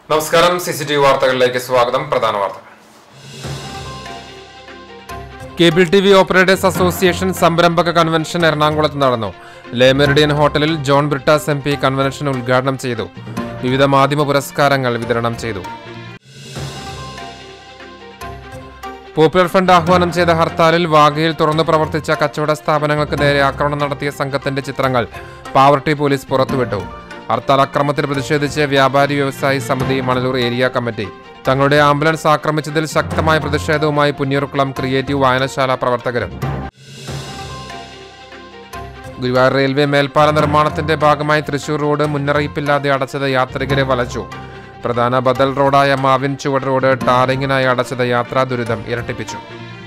നമസ്കാരം C C T V വാർത്തകളിലേക്ക് സ്വാഗതം പ്രധാന വാർത്തകൾ cable T V operators association സംരംഭക കൺവെൻഷൻ എറണാകുളത്ത് നടന്നു ലേ മെറിഡിയൻ ഹോട്ടലിൽ John Brittas M P convention ഉദ്ഘാടനം ചെയ്തു വിവിധ മാധ്യമ പുരസ്കാരങ്ങൾ വിതരണം ചെയ്തു പോപ്പുലർ ഫ്രണ്ട് ആഹ്വാനം ചെയ്ത ഹർത്താലിൽ വാഗയിൽ തുറന്നു പ്രവർത്തിച്ച കച്ചവട സ്ഥാപനങ്ങൾക്ക് നേരെ ആക്രമണം നടത്തിയ സംഘത്തിന്റെ ചിത്രങ്ങൾ പാവർട്ടി പോലീസ് പുറത്തുവിട്ടു ഹർത്താൽ അക്രമത്തിൽ പ്രതിഷേധിച്ച് വ്യാപാരി വ്യവസായി സമിതി മണലൂർ ഏരിയ കമ്മിറ്റി തങ്ങളുടെ ആംബുലൻസ് ആക്രമിച്ചതിൽ ശക്തമായ പ്രതിഷേധവുമായി പുന്നൂർക്കുളം ക്രിയേറ്റീവ് വായനശാല പ്രവർത്തകരും ഗുരുവായൂർ റെയിൽവേ മേൽപ്പാല നിർമ്മാണത്തിന്റെ ഭാഗമായി തൃശൂർ റോഡ് മുന്നറിയിപ്പില്ലാതെ അടച്ചത് യാത്രികരെ വലച്ചു പ്രധാന ബദൽ റോഡായ മാവിൻ ചുവട് റോഡ് ടാറിങ്ങിനായി അടച്ചത് യാത്രാ ദുരിതം ഇരട്ടിപ്പിച്ചു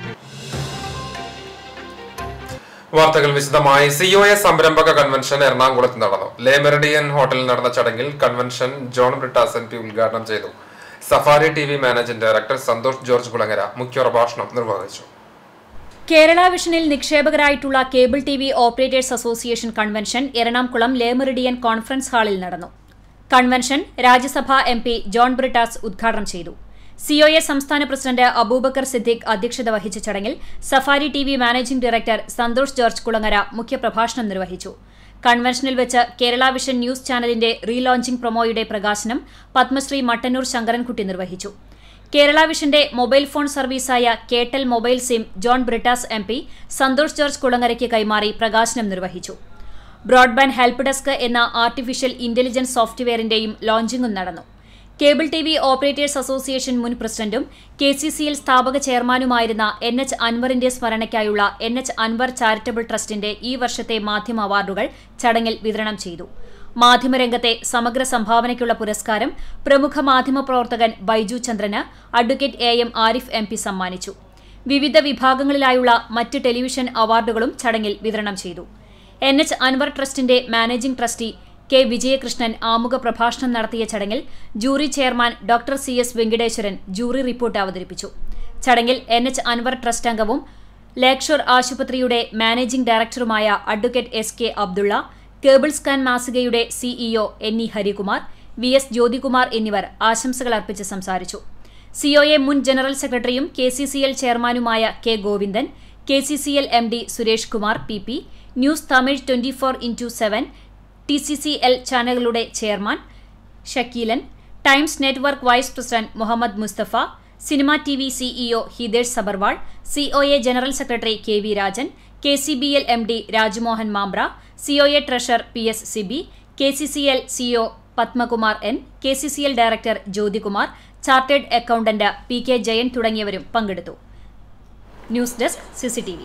വാർത്തകൾ വിശദമായി സി ഒ എ സംരംഭക കൺവെൻഷൻ എറണാകുളത്ത് നടന്നു ലേ മെറിഡിയൻ ഹോട്ടലിൽ നടന്ന ചടങ്ങിൽ convention John Brittas M P ഉദ്ഘാടനം ചെയ്തു Safari T V managing director Santhosh George Kulangara മുഖ്യപ്രഭാഷണം നിർവഹിച്ചു കേരള വിഷനിൽ നിക്ഷേപകരായിട്ടുള്ള cable T V operators association convention Ernakulam Le Meridien conference ഹാളിൽ നടന്നു convention Rajya Sabha M P John Brittas ഉദ്ഘാടനം ചെയ്തു സിഒഎ സംസ്ഥാന പ്രസിഡന്റ് അബൂബക്കർ സിദ്ദിഖ് അധ്യക്ഷത വഹിച്ച ചടങ്ങിൽ Safari T V managing director Santhosh George Kulangara മുഖ്യപ്രഭാഷണം നിർവഹിച്ചു കൺവെൻഷനിൽ വെച്ച് കേരള വിഷൻ ന്യൂസ് ചാനലിന്റെ റീലോഞ്ചിംഗ് പ്രൊമോയുടെ പ്രകാശനം പത്മശ്രീ മട്ടന്നൂർ ശങ്കരൻകുട്ടി നിർവഹിച്ചു കേരള വിഷന്റെ മൊബൈൽ ഫോൺ സർവീസായ കേട്ടൽ mobile SIM John Brittas M P Santhosh George കുളങ്ങരയ്ക്ക് കൈമാറി പ്രകാശനം നിർവഹിച്ചു ബ്രോഡ്ബാൻഡ് ഹെൽപ്പ് ഡെസ്ക് എന്ന ആർട്ടിഫിഷ്യൽ ഇന്റലിജൻസ് സോഫ്റ്റ്വെയറിന്റെയും ലോഞ്ചിംഗും നടന്നു cable T V operators association മുൻ പ്രസിഡന്റും കെ സി സി എൽ സ്ഥാപക ചെയർമാനുമായിരുന്ന എൻ എച്ച് അൻവറിന്റെ സ്മരണയ്ക്കായുള്ള എൻ എച്ച് അൻവർ ചാരിറ്റബിൾ ട്രസ്റ്റിന്റെ ഈ വർഷത്തെ മാധ്യമ അവാർഡുകൾ ചടങ്ങിൽ വിതരണം ചെയ്തു മാധ്യമരംഗത്തെ സമഗ്ര സംഭാവനയ്ക്കുള്ള പുരസ്കാരം പ്രമുഖ മാധ്യമ പ്രവർത്തകൻ ബൈജു ചന്ദ്രന് advocate A M Arif M P സമ്മാനിച്ചു വിവിധ വിഭാഗങ്ങളിലായുള്ള മറ്റ് ടെലിവിഷൻ അവാർഡുകളും ചടങ്ങിൽ വിതരണം ചെയ്തു എൻ എച്ച് അൻവർ ട്രസ്റ്റിന്റെ മാനേജിംഗ് ട്രസ്റ്റി കെ വിജയകൃഷ്ണൻ ആമുഖ പ്രഭാഷണം നടത്തിയ ചടങ്ങിൽ jury chairman doctor C S Venkateswaran jury report അവതരിപ്പിച്ചു ചടങ്ങിൽ എൻ എച്ച് അൻവർ ട്രസ്റ്റ് അംഗവും ലേക്ഷോർ ആശുപത്രിയുടെ മാനേജിംഗ് ഡയറക്ടറുമായ advocate S K Abdullah cable scan മാസികയുടെ CEO N E Harikumar V S Jyothikumar എന്നിവർ ആശംസകൾ അർപ്പിച്ച് സംസാരിച്ചു സിഒഎ മുൻ ജനറൽ സെക്രട്ടറിയും കെ സി സി എൽ ചെയർമാനുമായ K Govindan K C C L M D Suresh Kumar P P news Tamil twenty four into seven T C C L ചാനലുകളുടെ chairman Shakeelan Times network vice president Muhammad Mustafa cinema T V CEO Hitesh Sabharwal COA general secretary K V Rajan K C B L M D Rajmohan Mambra COA treasurer P S Sibi K C C L CO Padmakumar N K C C L director Jyothikumar chartered accountant P K Jayan തുടങ്ങിയവരും പങ്കെടുത്തു news desk CCTV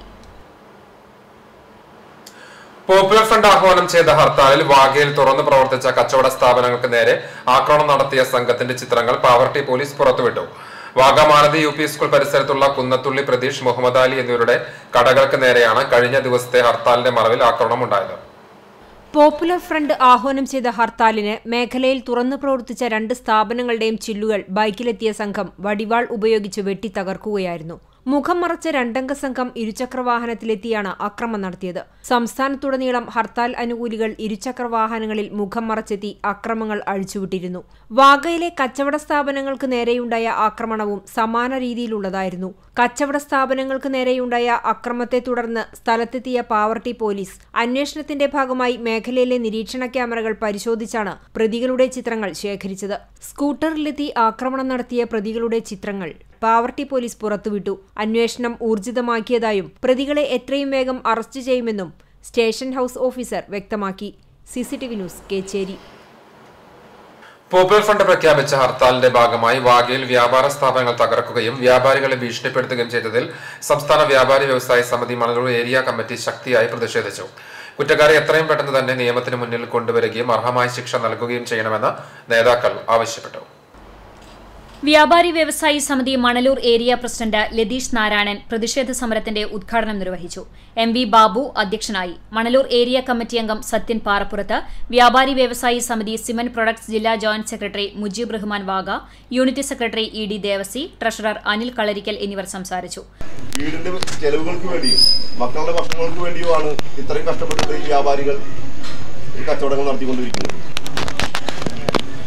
popular front ആഹ്വാനം ചെയ്ത ഹർത്താലിൽ വാഗയിൽ തുറന്നു പ്രവർത്തിച്ച കച്ചവട സ്ഥാപനങ്ങൾക്ക് നേരെ ആക്രമണം നടത്തിയ സംഘത്തിന്റെ ചിത്രങ്ങൾ പാവർട്ടി പോലീസ് പുറത്തുവിട്ടു വാഗമാനതി യു പി സ്കൂൾ പരിസരത്തുള്ള കുന്നത്തുള്ളി പ്രതീഷ് മുഹമ്മദ് അലി എന്നിവരുടെ കടകൾക്ക് നേരെയാണ് കഴിഞ്ഞ ദിവസത്തെ ഹർത്താലിന്റെ മറവിൽ ആക്രമണം ഉണ്ടായത് പോപ്പുലർ ഫ്രണ്ട് ആഹ്വാനം ചെയ്ത ഹർത്താലിന് മേഖലയിൽ തുറന്നു പ്രവർത്തിച്ച രണ്ട് സ്ഥാപനങ്ങളുടെയും ചില്ലുകൾ ബൈക്കിലെത്തിയ സംഘം വടിവാൾ ഉപയോഗിച്ച് വെട്ടിത്തകർക്കുകയായിരുന്നു മുഖം മറച്ച രണ്ടംഗ സംഘം ഇരുചക്രവാഹനത്തിലെത്തിയാണ് ആക്രമണം നടത്തിയത് സംസ്ഥാനത്തുടനീളം ഹർത്താൽ അനുകൂലികൾ ഇരുചക്രവാഹനങ്ങളിൽ മുഖം മറച്ചെത്തി അക്രമങ്ങൾ അഴിച്ചുവിട്ടിരുന്നു വാഗയിലെ കച്ചവട സ്ഥാപനങ്ങൾക്ക് നേരെയുണ്ടായ ആക്രമണവും സമാന രീതിയിലുള്ളതായിരുന്നു കച്ചവട സ്ഥാപനങ്ങൾക്ക് നേരെയുണ്ടായ അക്രമത്തെ തുടർന്ന് സ്ഥലത്തെത്തിയ പാവർട്ടി പോലീസ് അന്വേഷണത്തിന്റെ ഭാഗമായി മേഖലയിലെ നിരീക്ഷണ ക്യാമറകൾ പരിശോധിച്ചാണ് പ്രതികളുടെ ചിത്രങ്ങൾ ശേഖരിച്ചത് സ്കൂട്ടറിലെത്തി ആക്രമണം നടത്തിയ പ്രതികളുടെ ചിത്രങ്ങൾ പാവർട്ടി പോലീസ് പുറത്തുവിട്ടു അന്വേഷണം ഊർജിതമാക്കിയതായും പ്രതികളെ എത്രയും വേഗം അറസ്റ്റ് ചെയ്യുമെന്നും സ്റ്റേഷൻ ഹൌസ് ഓഫീസർ വ്യക്തമാക്കി CCTV news Kecheri popular front പ്രഖ്യാപിച്ച ഹർത്താലിന്റെ ഭാഗമായി വാഗയിൽ വ്യാപാര സ്ഥാപനങ്ങൾ തകർക്കുകയും വ്യാപാരികളെ ഭീഷണിപ്പെടുത്തുകയും ചെയ്തതിൽ സംസ്ഥാന വ്യാപാരി വ്യവസായ സമിതി മണലൂർ ഏരിയ കമ്മിറ്റി ശക്തിയായി പ്രതിഷേധിച്ചു കുറ്റക്കാരെ എത്രയും പെട്ടെന്ന് തന്നെ നിയമത്തിന് മുന്നിൽ കൊണ്ടുവരികയും അർഹമായ ശിക്ഷ നൽകുകയും ചെയ്യണമെന്ന് നേതാക്കൾ ആവശ്യപ്പെട്ടു വ്യാപാരി വ്യവസായി സമിതി മണലൂർ ഏരിയ പ്രസിഡന്റ് ലതീഷ് നാരായണൻ പ്രതിഷേധ സമരത്തിന്റെ ഉദ്ഘാടനം നിർവഹിച്ചു എം വി ബാബു അധ്യക്ഷനായി മണലൂർ ഏരിയ കമ്മിറ്റി അംഗം സത്യൻ പാറപ്പുറത്ത് വ്യാപാരി വ്യവസായി സമിതി സിമന്റ് പ്രൊഡക്ട്സ് ജില്ലാ joint secretary Mujeeb Rahman Vaga unit secretary E D Devassy treasurer Anil Kalarikkal എന്നിവർ സംസാരിച്ചു വീടിന്റെ ചെലവുകൾക്ക് വേണ്ടിയും മക്കളുടെ ഭക്ഷണങ്ങൾക്ക് വേണ്ടിയുമാണ് ഇത്രയും കഷ്ടപ്പെട്ടിട്ട് ഈ വ്യാപാരികൾ ഈ കച്ചവടങ്ങൾ നടത്തിക്കൊണ്ടിരിക്കുന്നത്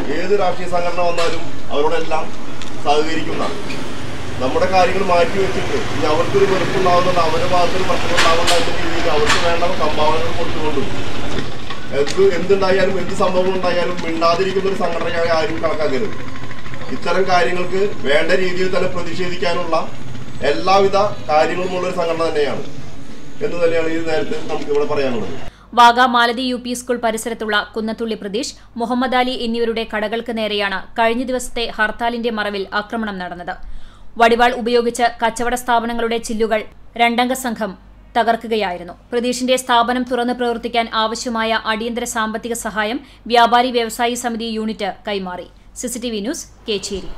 ഏത് രാഷ്ട്രീയ സംഘടന വന്നാലും അവരോടെല്ലാം സഹകരിക്കുന്നതാണ് നമ്മുടെ കാര്യങ്ങൾ മാറ്റി വെച്ചിട്ട് ഇനി അവർക്കൊരു വെറുപ്പുണ്ടാവുന്നുണ്ട് അവരുടെ ഭാഗത്തൊരു പ്രശ്നം ഉണ്ടാവുന്ന എന്ന രീതിയിൽ അവർക്ക് വേണ്ട സംഭാവനകൾ കൊടുത്തുകൊണ്ടും എന്ത് എന്തുണ്ടായാലും എന്ത് സംഭവം ഉണ്ടായാലും മിണ്ടാതിരിക്കുന്ന ഒരു സംഘടനയായി ആരും കണക്കാക്കരുത് ഇത്തരം കാര്യങ്ങൾക്ക് വേണ്ട രീതിയിൽ തന്നെ പ്രതിഷേധിക്കാനുള്ള എല്ലാവിധ കാര്യങ്ങളുമുള്ള ഒരു സംഘടന തന്നെയാണ് എന്ന് തന്നെയാണ് ഈ നേരത്തെ നമുക്ക് ഇവിടെ പറയാനുള്ളത് Vaga Malathi U P school പരിസരത്തുള്ള കുന്നത്തുള്ളി പ്രതീഷ് മുഹമ്മദ് അലി എന്നിവരുടെ കടകൾക്ക് നേരെയാണ് കഴിഞ്ഞ ദിവസത്തെ ഹർത്താലിന്റെ മറവിൽ ആക്രമണം നടന്നത് വടിവാൾ ഉപയോഗിച്ച് കച്ചവട സ്ഥാപനങ്ങളുടെ ചില്ലുകൾ രണ്ടംഗ സംഘം തകർക്കുകയായിരുന്നു പ്രതീഷിന്റെ സ്ഥാപനം തുറന്ന് പ്രവർത്തിക്കാൻ ആവശ്യമായ അടിയന്തര സാമ്പത്തിക സഹായം വ്യാപാരി വ്യവസായി സമിതി യൂണിറ്റ് കൈമാറി സിസിടിവി ന്യൂസ് കേച്ചേരി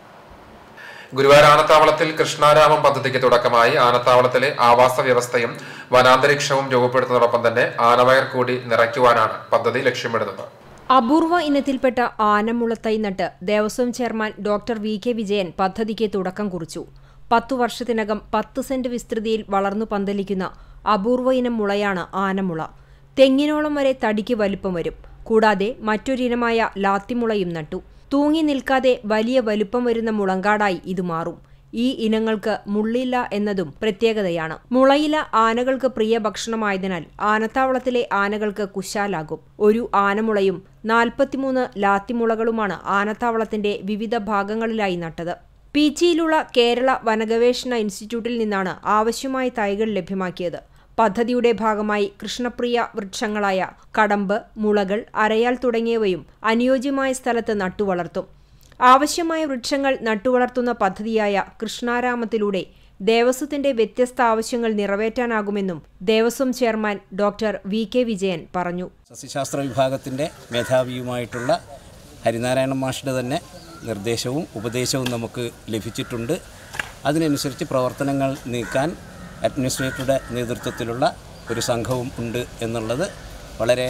ഗുരുവായൂർ ആനത്താവളത്തിൽ കൃഷ്ണാരാമം പദ്ധതിക്ക് തുടക്കമായി ആനത്താവളത്തിലെ ആവാസ വ്യവസ്ഥയും വനാന്തരീക്ഷവും രൂപപ്പെടുത്തുന്നതോടൊപ്പം തന്നെ ആനവയർ കൂടി നിറയ്ക്കുവാനാണ് പദ്ധതി ലക്ഷ്യമിടുന്നത് അപൂർവ ഇനത്തിൽപ്പെട്ട ആനമുളത്തൈ നട്ട് Devaswom chairman doctor V K Vijayan പദ്ധതിക്ക് തുടക്കം കുറിച്ചു പത്തു വർഷത്തിനകം പത്ത് സെന്റ് വിസ്തൃതിയിൽ വളർന്നു പന്തലിക്കുന്ന അപൂർവ ഇനം മുളയാണ് ആനമുള തെങ്ങിനോളം വരെ തടിക്ക് വലിപ്പം വരും കൂടാതെ മറ്റൊരിനമായ ലാത്തിമുളയും നട്ടു തൂങ്ങി നിൽക്കാതെ വലിയ വലുപ്പം വരുന്ന മുളങ്കാടായി ഇത് മാറും ഈ ഇനങ്ങൾക്ക് മുള്ളില്ല എന്നതും പ്രത്യേകതയാണ് മുളയില ആനകൾക്ക് പ്രിയ ഭക്ഷണമായതിനാൽ ആനത്താവളത്തിലെ ആനകൾക്ക് കുശാലാകും ഒരു ആനമുളയും നാൽപ്പത്തിമൂന്ന് ലാത്തിമുളകളുമാണ് ആനത്താവളത്തിന്റെ വിവിധ ഭാഗങ്ങളിലായി നട്ടത് പീച്ചിയിലുള്ള കേരള വനഗവേഷണ ഇൻസ്റ്റിറ്റ്യൂട്ടിൽ നിന്നാണ് ആവശ്യമായ തൈകൾ ലഭ്യമാക്കിയത് പദ്ധതിയുടെ ഭാഗമായി കൃഷ്ണപ്രിയ വൃക്ഷങ്ങളായ കടമ്പ് മുളകൾ അരയാൽ തുടങ്ങിയവയും അനുയോജ്യമായ സ്ഥലത്ത് നട്ടുവളർത്തും ആവശ്യമായ വൃക്ഷങ്ങൾ നട്ടുവളർത്തുന്ന പദ്ധതിയായ കൃഷ്ണാരാമത്തിലൂടെ ദേവസ്വത്തിന്റെ വ്യത്യസ്ത ആവശ്യങ്ങൾ നിറവേറ്റാനാകുമെന്നും Devaswom chairman doctor V K Vijayan പറഞ്ഞു സസ്യശാസ്ത്ര വിഭാഗത്തിൻ്റെ മേധാവിയുമായിട്ടുള്ള ഹരിനാരായണ മാഷിൻ്റെ തന്നെ നിർദ്ദേശവും ഉപദേശവും നമുക്ക് ലഭിച്ചിട്ടുണ്ട് അതിനനുസരിച്ച് പ്രവർത്തനങ്ങൾ നീക്കാൻ അഡ്മിനിസ്ട്രേറ്ററുടെ നേതൃത്വത്തിലുള്ള ഒരു സംഘവും ഉണ്ട് എന്നുള്ളത് വളരെ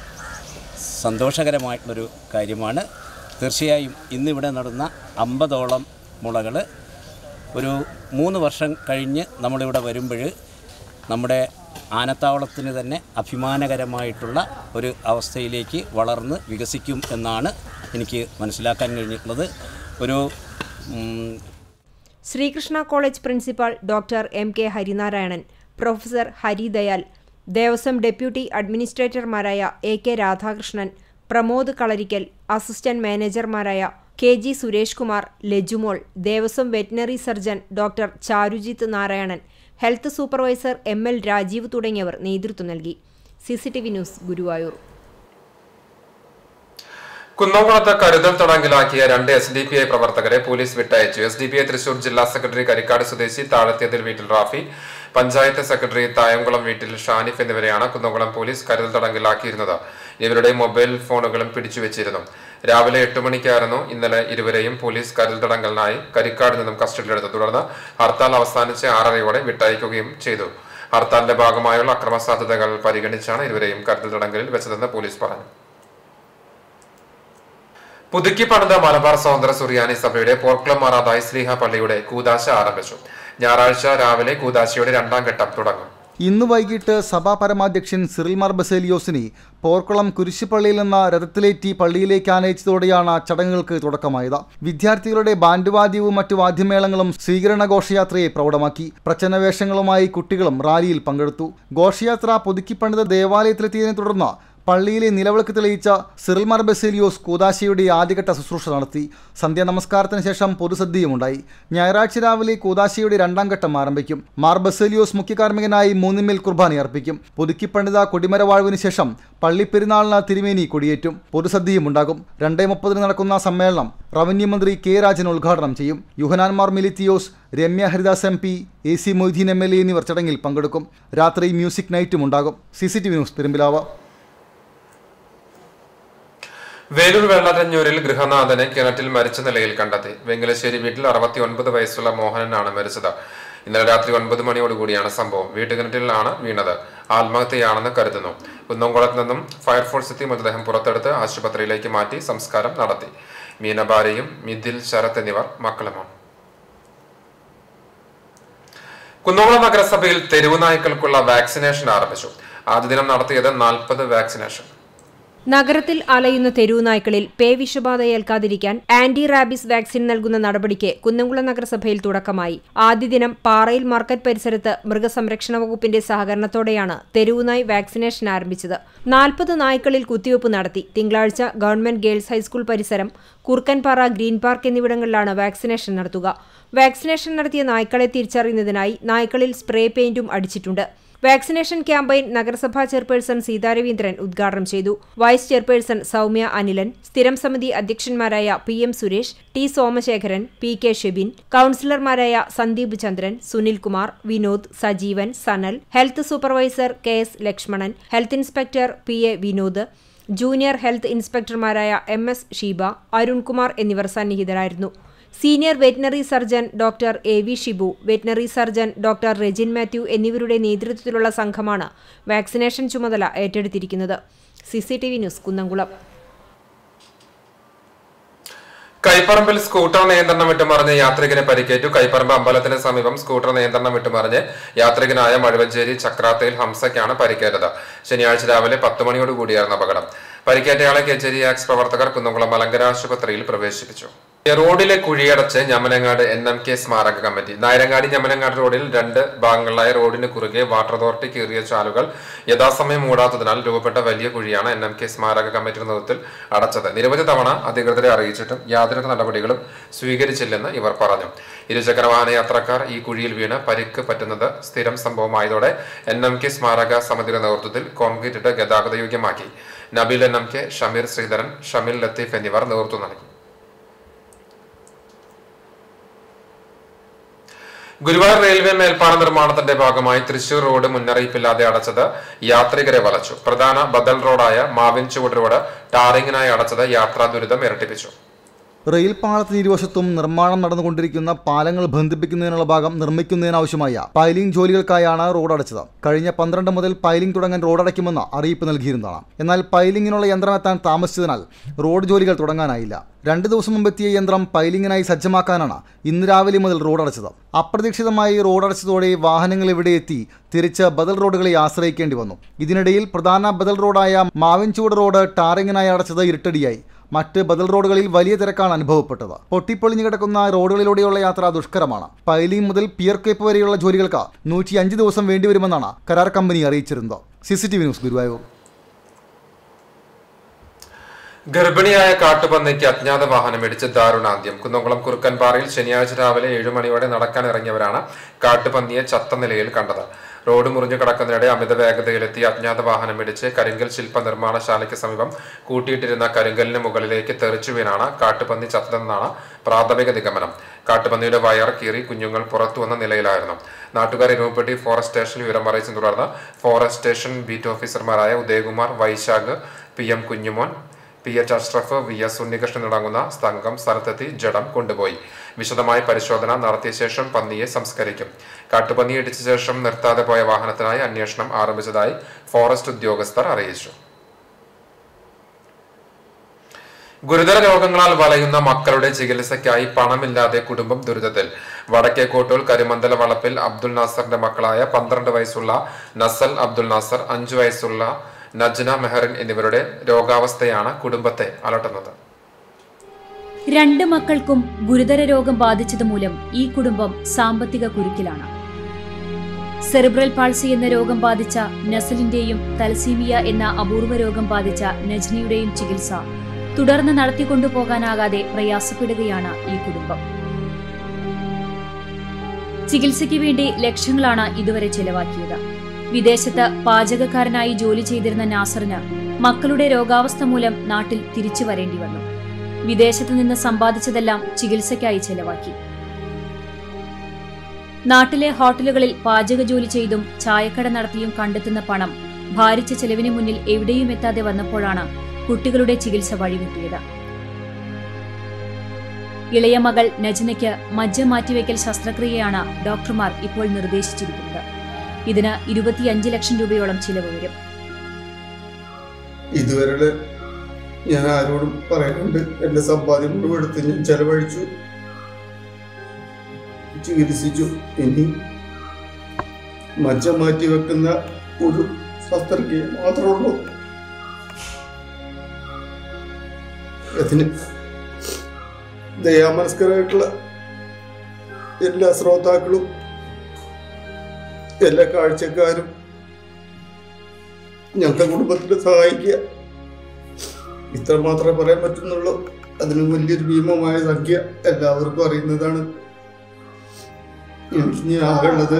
സന്തോഷകരമായിട്ടുള്ളൊരു കാര്യമാണ് തീർച്ചയായും ഇന്നിവിടെ നടന്ന അമ്പതോളം മുളകൾ ഒരു മൂന്ന് വർഷം കഴിഞ്ഞ് നമ്മളിവിടെ വരുമ്പോൾ നമ്മുടെ ആനത്താവളത്തിന് തന്നെ അഭിമാനകരമായിട്ടുള്ള ഒരു അവസ്ഥയിലേക്ക് വളർന്ന് വികസിക്കും എന്നാണ് എനിക്ക് മനസ്സിലാക്കാൻ കഴിഞ്ഞിട്ടുള്ളത് ഒരു ഉം, Sreekrishna college principal doctor M K Harinarayanan professor Haridayal Devaswom deputy അഡ്മിനിസ്ട്രേറ്റർമാരായ A K Radhakrishnan Pramod Kalarikkal assistant മാനേജർമാരായ K G Suresh Kumar Lajumol Devaswom veterinary surgeon doctor Charujith Narayanan health supervisor M L Rajeev തുടങ്ങിയവർ നേതൃത്വം നൽകി സിസിടിവി ന്യൂസ് ഗുരുവായൂർ കുന്നംകുളത്ത് കരുതൽ തടങ്കിലാക്കിയ രണ്ട് എസ് ഡി പി ഐ പ്രവർത്തകരെ പോലീസ് വിട്ടയച്ചു S D P I Thrissur ജില്ലാ സെക്രട്ടറി കരിക്കാട് സ്വദേശി താഴത്തിയതിൽ വീട്ടിൽ റാഫി പഞ്ചായത്ത് സെക്രട്ടറി തായംകുളം വീട്ടിൽ ഷാനിഫ് എന്നിവരെയാണ് കുന്നംകുളം പോലീസ് കരുതൽ തടങ്കിലാക്കിയിരുന്നത് ഇവരുടെ മൊബൈൽ ഫോണുകളും പിടിച്ചുവെച്ചിരുന്നു രാവിലെ എട്ട് മണിക്കായിരുന്നു ഇന്നലെ ഇരുവരെയും പോലീസ് കരുതൽ തടങ്കലിനായി കരിക്കാട് നിന്നും കസ്റ്റഡിയിലെടുത്തു തുടർന്ന് ഹർത്താൽ അവസാനിച്ച് ആറരയോടെ വിട്ടയക്കുകയും ചെയ്തു ഹർത്താലിന്റെ ഭാഗമായുള്ള അക്രമ സാധ്യതകൾ പരിഗണിച്ചാണ് ഇരുവരെയും കരുതൽ തടങ്കലിൽ വെച്ചതെന്ന് പോലീസ് പറഞ്ഞു പുതുക്കി പണിത മലബാർ സ്വാതന്ത്ര്യ സുറിയാനി സഭയുടെ പോർക്കുളം മാറാതായി ശ്രീഹ പള്ളിയുടെ കൂതാശ ആരംഭിച്ചു ഞായറാഴ്ച രാവിലെ കൂതാശയുടെ രണ്ടാം ഘട്ടം തുടങ്ങും ഇന്ന് വൈകിട്ട് സഭാ പരമാധ്യക്ഷൻ സിറിൽ മാർ ബസേലിയോസിനെ പോർക്കുളം കുരിശുപള്ളിയിൽ നിന്ന് രഥത്തിലേറ്റി പള്ളിയിലേക്ക് ആനയിച്ചതോടെയാണ് ചടങ്ങുകൾക്ക് തുടക്കമായത് വിദ്യാർത്ഥികളുടെ ബാൻഡ് വാദ്യവും മറ്റു വാദ്യമേളങ്ങളും സ്വീകരണ ഘോഷയാത്രയെ പ്രൗഢമാക്കി പ്രച്ഛന്നവേഷങ്ങളുമായി കുട്ടികളും റാലിയിൽ പങ്കെടുത്തു ഘോഷയാത്ര പുതുക്കിപ്പണിത ദേവാലയത്തിലെത്തിയതിനെ തുടർന്ന് പള്ളിയിലെ നിലവിളക്ക് തെളിയിച്ച സിറിൽ മാർ ബസേലിയോസ് കൂതാശയുടെ ആദ്യഘട്ട ശുശ്രൂഷ നടത്തി സന്ധ്യാ നമസ്കാരത്തിന് ശേഷം പൊതുസദ്യയുമുണ്ടായി ഞായറാഴ്ച രാവിലെ കൂതാശയുടെ രണ്ടാം ഘട്ടം ആരംഭിക്കും മാർ ബസേലിയോസ് മുഖ്യകാർമ്മികനായി മൂന്നിമേൽ കുർബാന അർപ്പിക്കും പുതുക്കിപ്പണിത കൊടിമരവാഴ്വിന് ശേഷം പള്ളിപ്പെരുന്നാളിന് തിരുമേനി കൊടിയേറ്റും പൊതുസദ്യയും ഉണ്ടാകും രണ്ടേ മുപ്പതിന് നടക്കുന്ന സമ്മേളനം റവന്യൂ മന്ത്രി കെ രാജൻ ഉദ്ഘാടനം ചെയ്യും Yuhanon Mar Militheos Ramya Haridas M P A C Moideen M L A എന്നിവർ ചടങ്ങിൽ പങ്കെടുക്കും രാത്രി മ്യൂസിക് നൈറ്റും ഉണ്ടാകും C C T V news Perumpilavu Velur വെള്ളരഞ്ഞൂരിൽ ഗൃഹനാഥനെ കിണറ്റിൽ മരിച്ച നിലയിൽ കണ്ടെത്തി വെങ്കലശ്ശേരി വീട്ടിൽ അറുപത്തി ഒൻപത് വയസ്സുള്ള മോഹനനാണ് മരിച്ചത് ഇന്നലെ രാത്രി ഒൻപത് മണിയോടുകൂടിയാണ് സംഭവം വീട്ടുകിണറ്റിലാണ് വീണത് ആത്മഹത്യയാണെന്ന് കരുതുന്നു കുന്നംകുളത്ത് നിന്നും ഫയർഫോഴ്സ് എത്തി മൃതദേഹം പുറത്തെടുത്ത് ആശുപത്രിയിലേക്ക് മാറ്റി സംസ്കാരം നടത്തി മീനബാരയും മിഥിൽ ശരത് എന്നിവർ മക്കളുമാണ് കുന്നംകുളം നഗരസഭയിൽ തെരുവു നായ്ക്കൾക്കുള്ള വാക്സിനേഷൻ ആരംഭിച്ചു ആദ്യ ദിനം നടത്തിയത് നാൽപ്പത് വാക്സിനേഷൻ നഗരത്തിൽ അലയുന്ന തെരുവുനായ്ക്കളിൽ പേ വിഷബാധ ഏൽക്കാതിരിക്കാൻ ആന്റി റാബിസ് വാക്സിൻ നൽകുന്ന നടപടിക്ക് കുന്നംകുളം നഗരസഭയിൽ തുടക്കമായി ആദ്യ ദിനം പാറയിൽ മാർക്കറ്റ് പരിസരത്ത് മൃഗസംരക്ഷണ വകുപ്പിന്റെ സഹകരണത്തോടെയാണ് തെരുവുനായ് വാക്സിനേഷൻ ആരംഭിച്ചത് നാൽപ്പത് നായ്ക്കളിൽ കുത്തിവയ്പ് നടത്തി തിങ്കളാഴ്ച ഗവൺമെന്റ് ഗേൾസ് ഹൈസ്കൂൾ പരിസരം കുർക്കൻപാറ ഗ്രീൻ പാർക്ക് എന്നിവിടങ്ങളിലാണ് വാക്സിനേഷൻ നടത്തുക വാക്സിനേഷൻ നടത്തിയ നായ്ക്കളെ തിരിച്ചറിയുന്നതിനായി നായ്ക്കളിൽ സ്പ്രേ പെയിന്റും അടിച്ചിട്ടുണ്ട് വാക്സിനേഷൻ ക്യാമ്പയിൻ നഗരസഭാ ചെയർപേഴ്സൺ സീതാരവീന്ദ്രൻ ഉദ്ഘാടനം ചെയ്തു വൈസ് ചെയർപേഴ്സൺ സൗമ്യ അനിലൻ സ്ഥിരം സമിതി അധ്യക്ഷന്മാരായ P M Suresh T Somasekharan P K Shebin കൌൺസിലർമാരായ Sandeep Chandran Sunilkumar Vinod Sajeevan Sanal health supervisor K S Lakshmanan health inspector P A Vinod junior health ഇൻസ്പെക്ടർമാരായ എം എസ് ഷീബ അരുൺകുമാർ എന്നിവർ സന്നിഹിതരായിരുന്നു senior veterinary surgeon doctor A V Shibu veterinary surgeon doctor Rejin Mathew എന്നിവരുടെ നേതൃത്വത്തിലുള്ള സംഘമാണ് വാക്സിനേഷൻ ചുമതല ഏറ്റെടുത്തിരിക്കുന്നത് സിസിടിവി ന്യൂസ് കുന്നംകുളം കൈപ്പറമ്പിൽ സ്കൂട്ടർ നിയന്ത്രണം വിട്ടുമറിഞ്ഞ് യാത്രികനെ പരിക്കേറ്റു കൈപ്പറമ്പ് അമ്പലത്തിന് സമീപം സ്കൂട്ടർ നിയന്ത്രണം വിട്ടുമറിഞ്ഞ് യാത്രികനായ മഴുവഞ്ചേരി ചക്രാത്തയിൽ ഹംസയ്ക്കാണ് പരിക്കേറ്റത് ശനിയാഴ്ച രാവിലെ പത്ത് മണിയോടുകൂടിയായിരുന്നു അപകടം പരിക്കേറ്റയാളെ കേച്ചേരി ആക്സ് പ്രവർത്തകർ കുന്നംകുളം മലങ്കര ആശുപത്രിയിൽ പ്രവേശിപ്പിച്ചു റോഡിലെ കുഴിയടച്ച് ഞമനങ്ങാട് എൻ എം കെ സ്മാരക കമ്മിറ്റി നായരങ്ങാടി ഞമനങ്ങാട് റോഡിൽ രണ്ട് ഭാഗങ്ങളിലായ റോഡിന് കുറുകെ വാട്ടർ അതോറിറ്റി കീറിയ ചാലുകൾ യഥാസമയം മൂടാത്തതിനാൽ രൂപപ്പെട്ട വലിയ കുഴിയാണ് എൻ എം കെ സ്മാരക കമ്മിറ്റിയുടെ നേതൃത്വത്തിൽ അടച്ചത് നിരവധി തവണ അധികൃതരെ അറിയിച്ചിട്ടും യാതൊരു നടപടികളും സ്വീകരിച്ചില്ലെന്ന് ഇവർ പറഞ്ഞു ഇരുചക്ര വാഹന യാത്രക്കാർ ഈ കുഴിയിൽ വീണ് പരിക്ക് പറ്റുന്നത് സ്ഥിരം സംഭവമായതോടെ എൻ എം കെ സ്മാരക സമിതിയുടെ നേതൃത്വത്തിൽ കോൺക്രീറ്റ് ഇട്ട് ഗതാഗതയോഗ്യമാക്കി Nabeel N M K Shameer Sreedharan Shameel Latheef എന്നിവർ നേതൃത്വം നൽകി ഗുരുവായൂർ റെയിൽവേ മേൽപ്പാല നിർമ്മാണത്തിന്റെ ഭാഗമായി തൃശൂർ റോഡ് മുന്നറിയിപ്പില്ലാതെ അടച്ചത് യാത്രികരെ വലച്ചു പ്രധാന ബദൽ റോഡായ മാവിൻ ചുവട് റോഡ് ടാറിങ്ങിനായി അടച്ചത് യാത്രാ ദുരിതം ഇരട്ടിപ്പിച്ചു റെയിൽ പാളത്തിന് ഇരുവശത്തും നിർമ്മാണം നടന്നുകൊണ്ടിരിക്കുന്ന പാലങ്ങൾ ബന്ധിപ്പിക്കുന്നതിനുള്ള ഭാഗം നിർമ്മിക്കുന്നതിനാവശ്യമായ പൈലിംഗ് ജോലികൾക്കായാണ് റോഡ് അടച്ചത് കഴിഞ്ഞ പന്ത്രണ്ട് മുതൽ പൈലിംഗ് തുടങ്ങാൻ റോഡ് അടയ്ക്കുമെന്ന് അറിയിപ്പ് നൽകിയിരുന്നതാണ് എന്നാൽ പൈലിംഗിനുള്ള യന്ത്രം എത്താൻ താമസിച്ചതിനാൽ റോഡ് ജോലികൾ തുടങ്ങാനായില്ല രണ്ട് ദിവസം മുമ്പ് എത്തിയ യന്ത്രം പൈലിംഗിനായി സജ്ജമാക്കാനാണ് ഇന്ന് രാവിലെ മുതൽ റോഡ് അടച്ചത് അപ്രതീക്ഷിതമായി റോഡ് അടച്ചതോടെ വാഹനങ്ങൾ ഇവിടെ എത്തി തിരിച്ച് ബദൽ റോഡുകളെ ആശ്രയിക്കേണ്ടി വന്നു ഇതിനിടയിൽ പ്രധാന ബദൽ റോഡായ മാവിൻചൂട് റോഡ് ടാറിങ്ങിനായി അടച്ചത് ഇരുട്ടടിയായി മറ്റ് ബദൽ റോഡുകളിൽ വലിയ തിരക്കാണ് അനുഭവപ്പെട്ടത് പൊട്ടിപ്പൊളിഞ്ഞു കിടക്കുന്ന റോഡുകളിലൂടെയുള്ള യാത്ര ദുഷ്കരമാണ് പൈലിംഗ് മുതൽ പിയർ കേപ്പ് വരെയുള്ള ജോലികൾക്ക് നൂറ്റി അഞ്ച് ദിവസം വേണ്ടിവരുമെന്നാണ് കരാർ കമ്പനി അറിയിച്ചിരുന്നത് C C T V news Guruvayur ഗർഭിണിയായ കാട്ടുപന്നിക്ക് അജ്ഞാത വാഹനം ഇടിച്ച് ദാരുണാന്ത്യം കുന്നംകുളം കുറുക്കൻപാറയിൽ ശനിയാഴ്ച രാവിലെ ഏഴു മണിയോടെ നടക്കാൻ ഇറങ്ങിയവരാണ് കാട്ടുപന്നിയെ ചത്ത നിലയിൽ കണ്ടത് റോഡ് മുറിഞ്ഞു കിടക്കുന്നതിനിടെ അമിത വേഗതയിലെത്തി അജ്ഞാത വാഹനം ഇടിച്ച് കരിങ്കൽ ശില്പ നിർമ്മാണശാലയ്ക്ക് സമീപം കൂട്ടിയിട്ടിരുന്ന കരിങ്കലിന് മുകളിലേക്ക് തെറിച്ചു വീണാണ് കാട്ടുപന്നി ചത്തതെന്നാണ് പ്രാഥമിക നിഗമനം കാട്ടുപന്നിയുടെ വയർ കീറി കുഞ്ഞുങ്ങൾ പുറത്തു വന്ന നിലയിലായിരുന്നു നാട്ടുകാർ ഇരുമ്പപ്പെട്ടി ഫോറസ്റ്റ് സ്റ്റേഷനിൽ വിവരം അറിയിച്ചതിനെ തുടർന്ന് ഫോറസ്റ്റ് സ്റ്റേഷൻ ബീറ്റ് ഓഫീസർമാരായ Udayakumar Vaisakh P M Kunjumon P H Ashraf V S Unnikrishnan അടങ്ങുന്ന സംഘം സ്ഥലത്തെത്തി ജഡം കൊണ്ടുപോയി വിശദമായ പരിശോധന നടത്തിയ ശേഷം പന്നിയെ സംസ്കരിക്കും കാട്ടുപന്നി ഇടിച്ച ശേഷം നിർത്താതെ പോയ വാഹനത്തിനായി അന്വേഷണം ആരംഭിച്ചതായി ഫോറസ്റ്റ് ഉദ്യോഗസ്ഥർ അറിയിച്ചു ഗുരുതര രോഗങ്ങളാൽ വലയുന്ന മക്കളുടെ ചികിത്സയ്ക്കായി പണമില്ലാതെ കുടുംബം ദുരിതത്തിൽ വടക്കേക്കോട്ടൂർ കരിമന്തല വളപ്പിൽ അബ്ദുൽ നാസറിന്റെ മക്കളായ പന്ത്രണ്ട് വയസ്സുള്ള നസൽ അബ്ദുൽ നാസർ അഞ്ചു വയസ്സുള്ള നജ്ന മെഹറിൻ എന്നിവരുടെ രോഗാവസ്ഥയാണ് കുടുംബത്തെ അലട്ടുന്നത് രണ്ട് മക്കൾക്കും ഗുരുതര രോഗം ബാധിച്ചത് മൂലം ഈ കുടുംബം സാമ്പത്തിക കുരുക്കിലാണ് സെറിബ്രൽ പാൾസി എന്ന രോഗം ബാധിച്ച നസലിന്റെയും തൽസീമിയ എന്ന അപൂർവ രോഗം ബാധിച്ച നജ്നിയുടെയും ചികിത്സ തുടർന്ന് നടത്തിക്കൊണ്ടുപോകാനാകാതെ പ്രയാസപ്പെടുകയാണ് ഈ കുടുംബം ചികിത്സയ്ക്ക് വേണ്ടി ലക്ഷങ്ങളാണ് ഇതുവരെ ചെലവാക്കിയത് വിദേശത്ത് പാചകക്കാരനായി ജോലി ചെയ്തിരുന്ന നാസറിന് മക്കളുടെ രോഗാവസ്ഥ മൂലം നാട്ടിൽ തിരിച്ചു വരേണ്ടി വന്നു വിദേശത്ത് നിന്ന് സമ്പാദിച്ചതെല്ലാം ചികിത്സയ്ക്കായി ചെലവാക്കി നാട്ടിലെ ഹോട്ടലുകളിൽ പാചക ജോലി ചെയ്തും ചായക്കട നടത്തിയും കണ്ടെത്തുന്ന പണം ഭാരിച്ച ചെലവിന് മുന്നിൽ എവിടെയും എത്താതെ വന്നപ്പോഴാണ് കുട്ടികളുടെ ചികിത്സ വഴിമുട്ടിയത് ഇളയ മകൾ നജ്നയ്ക്ക് മജ്ജ മാറ്റിവെക്കൽ ശസ്ത്രക്രിയയാണ് ഡോക്ടർമാർ ഇപ്പോൾ നിർദ്ദേശിച്ചിരിക്കുന്നത് ഇതിന് ഇരുപത്തിയഞ്ച് ലക്ഷം രൂപയോളം ചിലവ് വരും ഇതുവരെ ഞാൻ ആരോടും പറയാനുണ്ട് എൻ്റെ സമ്പാദ്യം മുഴുവൻ എടുത്ത് ഞാൻ ചെലവഴിച്ചു ചികിത്സിച്ചു ഇനി മജ്ജ മാറ്റി വെക്കുന്ന ഒരു ശസ്ത്രക്രിയ മാത്രമേ ഉള്ളൂ അതിന് ദയാമനസ്കരായിട്ടുള്ള എല്ലാ ശ്രോതാക്കളും എല്ലാ കാഴ്ചക്കാരും ഞങ്ങളുടെ കുടുംബത്തിനെ സഹായിക്കുക ഇത്ര മാത്രമേ പറയാൻ പറ്റുന്നുള്ളൂ അതിന് വലിയൊരു ഭീമമായ സംഖ്യ എല്ലാവർക്കും അറിയുന്നതാണ് എനിക്ക് ഇനി ആകെയുള്ളത്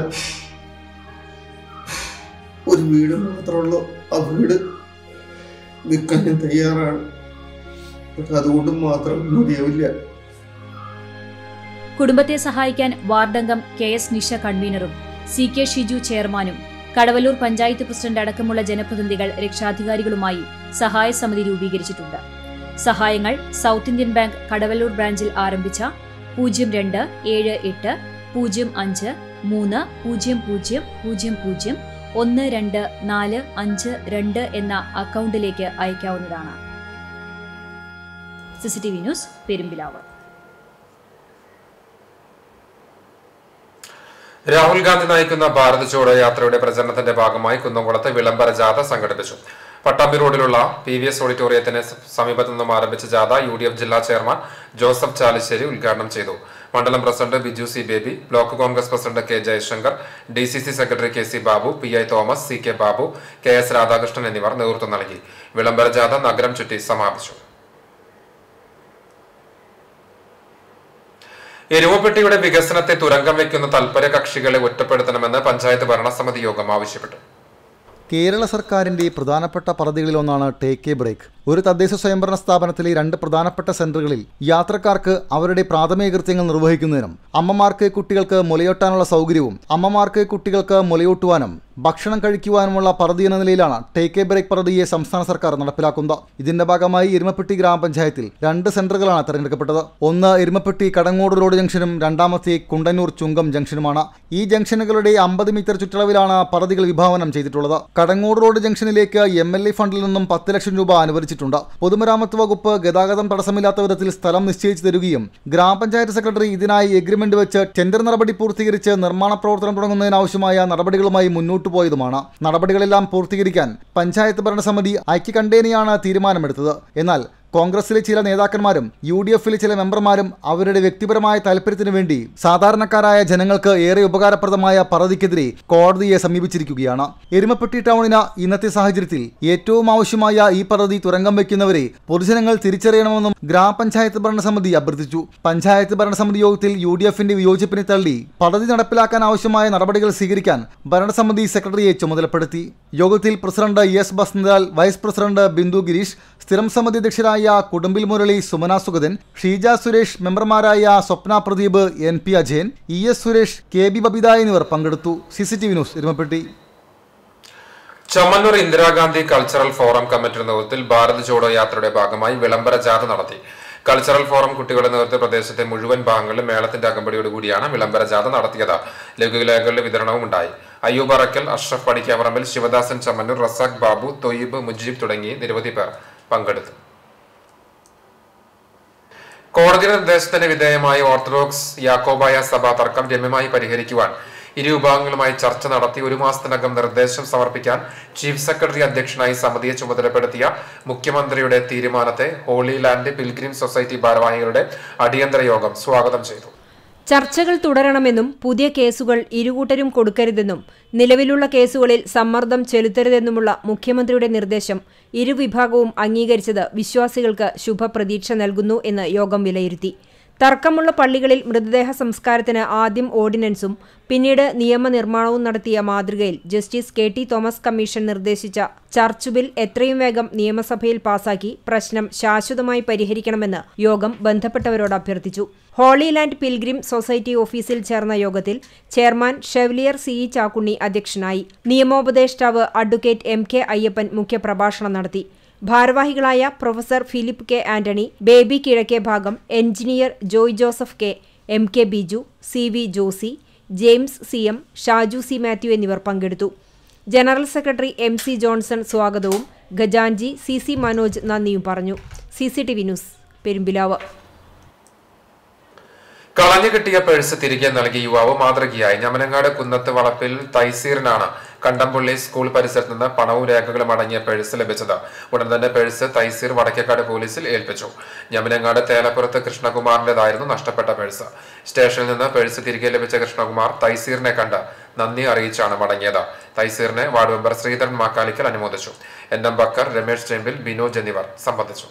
ഒരു വീട് മാത്രമുള്ളൂ ആ വീട് വിൽക്കാൻ ഞാൻ തയ്യാറാണ് പക്ഷെ അതുകൊണ്ട് മാത്രം മതിയാവില്ല കുടുംബത്തെ സഹായിക്കാൻ വാർഡംഗം കെ എസ് നിഷ കൺവീനറും സി കെ ഷിജു ചെയർമാനും കടവല്ലൂർ പഞ്ചായത്ത് പ്രസിഡന്റ് അടക്കമുള്ള ജനപ്രതിനിധികൾ രക്ഷാധികാരികളുമായി സഹായ സമിതി രൂപീകരിച്ചിട്ടുണ്ട് സഹായങ്ങൾ സൗത്ത് ഇന്ത്യൻ ബാങ്ക് കടവല്ലൂർ ബ്രാഞ്ചിൽ ആരംഭിച്ച പൂജ്യം രണ്ട് ഏഴ് എട്ട് പൂജ്യം അഞ്ച് മൂന്ന് പൂജ്യം പൂജ്യം പൂജ്യം പൂജ്യം ഒന്ന് രണ്ട് നാല് അഞ്ച് രണ്ട് എന്ന അക്കൗണ്ടിലേക്ക് അയക്കാവുന്നതാണ് സിസിടിവി ന്യൂസ് പെരുമ്പിലാവ് രാഹുൽ ഗാന്ധി നയിക്കുന്ന ഭാരത് ജോഡോ യാത്രയുടെ പ്രചരണത്തിന്റെ ഭാഗമായി കുന്നംകുളത്ത് വിളംബര ജാഥ സംഘടിപ്പിച്ചു പട്ടാമ്പി റോഡിലുള്ള പി വി എസ് ഓഡിറ്റോറിയത്തിന് സ- സമീപത്തു നിന്നും ആരംഭിച്ച ജാഥ യു ഡി എഫ് ജില്ലാ ചെയർമാൻ ജോസഫ് ചാലിശ്ശേരി ഉദ്ഘാടനം ചെയ്തു മണ്ഡലം president Biju C Baby block Congress president K Jayasankar D C C secretary K C Babu P I Thomas C K Babu K S Radhakrishnan എന്നിവർ നേതൃത്വം നൽകി വിളംബര ജാഥ നഗരം ചുറ്റി സമാപിച്ചു എരുവപ്പെട്ടിയുടെ വികസനത്തെ തുരങ്കം വയ്ക്കുന്ന തൽപര കക്ഷികളെ ഒറ്റപ്പെടുത്തണമെന്ന് പഞ്ചായത്ത് ഭരണസമിതി യോഗം ആവശ്യപ്പെട്ടു കേരള സർക്കാരിന്റെ പ്രധാനപ്പെട്ട പദ്ധതികളിലൊന്നാണ് ടേക്ക് എ ബ്രേക്ക് ഒരു തദ്ദേശ സ്വയംഭരണ സ്ഥാപനത്തിലെ രണ്ട് പ്രധാനപ്പെട്ട സെന്ററുകളിൽ യാത്രക്കാർക്ക് അവരുടെ പ്രാഥമിക കൃത്യങ്ങൾ നിർവഹിക്കുന്നതിനും അമ്മമാർക്ക് കുട്ടികൾക്ക് മുലയൂട്ടാനുള്ള സൗകര്യവും അമ്മമാർക്ക് കുട്ടികൾക്ക് മുലയൂട്ടുവാനും ഭക്ഷണം കഴിക്കുവാനുമുള്ള പദ്ധതി എന്ന നിലയിലാണ് ടേക്ക് എ ബ്രേക്ക് പദ്ധതിയെ സംസ്ഥാന സർക്കാർ നടപ്പിലാക്കുന്നത് ഇതിന്റെ ഭാഗമായി എരുമപ്പെട്ടി ഗ്രാമപഞ്ചായത്തിൽ രണ്ട് സെന്ററുകളാണ് തെരഞ്ഞെടുക്കപ്പെട്ടത് ഒന്ന് എരുമപ്പെട്ടി കടങ്ങോട് റോഡ് ജംഗ്ഷനും രണ്ടാമത്തെ കുണ്ടന്നൂർ ചുങ്കം ജംഗ്ഷനുമാണ് ഈ ജംഗ്ഷനുകളുടെ അമ്പത് മീറ്റർ ചുറ്റളവിലാണ് പദ്ധതികൾ വിഭാവനം ചെയ്തിട്ടുള്ളത് കടങ്ങോട് റോഡ് ജംഗ്ഷനിലേക്ക് എം എൽ എ ഫണ്ടിൽ നിന്നും പത്ത് ലക്ഷം രൂപ അനുവദിച്ചിട്ടുണ്ട് പൊതുമരാമത്ത് വകുപ്പ് ഗതാഗതം തടസ്സമില്ലാത്ത വിധത്തിൽ സ്ഥലം നിശ്ചയിച്ചു തരികയും ഗ്രാമപഞ്ചായത്ത് സെക്രട്ടറി ഇതിനായി എഗ്രിമെന്റ് വെച്ച് ടെൻഡർ നടപടി പൂർത്തീകരിച്ച് നിർമ്മാണ പ്രവർത്തനം തുടങ്ങുന്നതിനാവശ്യമായ നടപടികളുമായി മുന്നോട്ടു പോയതുമാണ് നടപടികളെല്ലാം പൂർത്തീകരിക്കാൻ പഞ്ചായത്ത് ഭരണസമിതി ഐക്യകണ്ഠേനയാണ് തീരുമാനമെടുത്തത് എന്നാൽ കോൺഗ്രസിലെ ചില നേതാക്കന്മാരും യു ഡി എഫിലെ ചില മെമ്പർമാരും അവരുടെ വ്യക്തിപരമായ താല്പര്യത്തിനു വേണ്ടി സാധാരണക്കാരായ ജനങ്ങൾക്ക് ഏറെ ഉപകാരപ്രദമായ പദ്ധതിക്കെതിരെ കോടതിയെ സമീപിച്ചിരിക്കുകയാണ് എരുമപ്പെട്ടി ടൗണിന് ഇന്നത്തെ സാഹചര്യത്തിൽ ഏറ്റവും ആവശ്യമായ ഈ പദ്ധതി തുരങ്കം വയ്ക്കുന്നവരെ പൊതുജനങ്ങൾ തിരിച്ചറിയണമെന്നും ഗ്രാമപഞ്ചായത്ത് ഭരണസമിതി അഭ്യർത്ഥിച്ചു പഞ്ചായത്ത് ഭരണസമിതി യോഗത്തിൽ യു ഡി എഫിന്റെ വിയോജിപ്പിനെ തള്ളി പദ്ധതി നടപ്പിലാക്കാൻ ആവശ്യമായ നടപടികൾ സ്വീകരിക്കാൻ ഭരണസമിതി സെക്രട്ടറിയെ ചുമതലപ്പെടുത്തി യോഗത്തിൽ president S Basnalal vice president Bindu Gireesh സ്ഥിരം സമിതി അധ്യക്ഷരായ കുടുംബിൽ മുരളി സുമന സുഗതൻ ഷീജ സുരേഷ് മെമ്പർമാരായ Swapna Pradeep N P Ajayan E S Suresh K B Babitha എന്നിവർ പങ്കെടുത്തു C C T V news Erumapetty Chammannur Indira Gandhi cultural forum കമ്മിറ്റിയുടെ നേതൃത്വത്തിൽ ഭാരത് ജോഡോ യാത്രയുടെ ഭാഗമായി വിളംബര ജാഥ നടത്തി കൾച്ചറൽ ഫോറം കുട്ടികളുടെ നേതൃത്വ പ്രദേശത്തെ മുഴുവൻ ഭാഗങ്ങളിലും മേളത്തിന്റെ അകമ്പടിയോട് കൂടിയാണ് വിളംബര ജാഥ നടത്തിയത് ലഘുലേഖകളുടെ വിതരണവും ഉണ്ടായി അയ്യൂബ് അറക്കൽ അഷ്റഫ് പടിക്കാമറമ്പിൽ ശിവദാസൻ ചമ്മന്നൂർ റസാഖ് ബാബു തൊയ്യബ് മുജീബ് തുടങ്ങി നിരവധി പേർ പങ്കെടുത്തു കോടതിയുടെ നിർദ്ദേശത്തിന് വിധേയമായി ഓർത്തഡോക്സ് യാക്കോബായ സഭ തർക്കം രമ്യമായി പരിഹരിക്കുവാൻ ഇരു വിഭാഗങ്ങളുമായി ചർച്ച നടത്തി ഒരു മാസത്തിനകം നിർദ്ദേശം സമർപ്പിക്കാൻ ചീഫ് സെക്രട്ടറി അധ്യക്ഷനായി സമിതിയെ ചുമതലപ്പെടുത്തിയ മുഖ്യമന്ത്രിയുടെ തീരുമാനത്തെ ഹോളി ലാൻഡ് പിൽഗ്രിം സൊസൈറ്റി ഭാരവാഹികളുടെ അടിയന്തര യോഗം സ്വാഗതം ചെയ്തു ചർച്ചകൾ തുടരണമെന്നും പുതിയ കേസുകൾ ഇരുകൂട്ടരും കൊടുക്കരുതെന്നും നിലവിലുള്ള കേസുകളിൽ സമ്മർദ്ദം ചെലുത്തരുതെന്നുമുള്ള മുഖ്യമന്ത്രിയുടെ നിർദ്ദേശം ഇരുവിഭാഗവും അംഗീകരിച്ചത് വിശ്വാസികൾക്ക് ശുഭപ്രതീക്ഷ നൽകുന്നു എന്ന് യോഗം വിലയിരുത്തി തർക്കമുള്ള പള്ളികളിൽ മൃതദേഹ സംസ്കാരത്തിന് ആദ്യം ഓർഡിനൻസും പിന്നീട് നിയമനിർമ്മാണവും നടത്തിയ മാതൃകയിൽ justice K T Thomas commission നിർദ്ദേശിച്ച ചർച്ച് ബിൽ എത്രയും വേഗം നിയമസഭയിൽ പാസാക്കി പ്രശ്നം ശാശ്വതമായി പരിഹരിക്കണമെന്ന് യോഗം ബന്ധപ്പെട്ടവരോട് അഭ്യർത്ഥിച്ചു ഹോളി ലാൻഡ് പിൽഗ്രിം സൊസൈറ്റി ഓഫീസിൽ ചേർന്ന യോഗത്തിൽ chairman chevalier C E Chakkunni അധ്യക്ഷനായി നിയമോപദേഷ്ടാവ് അഡ്വക്കേറ്റ് എം കെ അയ്യപ്പൻ മുഖ്യപ്രഭാഷണം നടത്തി ഭാരവാഹികളായ professor Philip K Antony Baby Kizhakke Bhagam engineer Joy Joseph K M K Biju C V Josy James C M Shaju C Mathew എന്നിവർ പങ്കെടുത്തു general secretary M C Johnson സ്വാഗതവും ഖജാൻജി സി സി മനോജ് നന്ദിയും പറഞ്ഞു C C T V news Perumpilavu കളഞ്ഞു കിട്ടിയ പേഴ്സ് തിരികെ നൽകിയ യുവാവ് മാതൃകയായി ഞമനങ്ങാട് കുന്നത്ത് വളപ്പിൽ തൈസീറിനാണ് കണ്ടംപുള്ളി സ്കൂൾ പരിസരത്ത് നിന്ന് പണവും രേഖകളും അടങ്ങിയ പേഴ്സ് ലഭിച്ചത് ഉടൻ തന്നെ പേഴ്സ് തൈസീർ വടക്കേക്കാട് പോലീസിൽ ഏൽപ്പിച്ചു ഞമനങ്ങാട് തേലപ്പുറത്ത് കൃഷ്ണകുമാറിന്റേതായിരുന്നു നഷ്ടപ്പെട്ട പേഴ്സ് സ്റ്റേഷനിൽ നിന്ന് പേഴ്സ് തിരികെ ലഭിച്ച കൃഷ്ണകുമാർ തൈസീറിനെ കണ്ട് നന്ദി അറിയിച്ചാണ് മടങ്ങിയത് തൈസീറിനെ വാർഡ് മെമ്പർ ശ്രീധരൻ മാക്കാലിക്കൽ അനുമോദിച്ചു എൻ എം ബക്കർ രമേശ് ചെമ്പിൽ ബിനോജ് എന്നിവർ സംബന്ധിച്ചു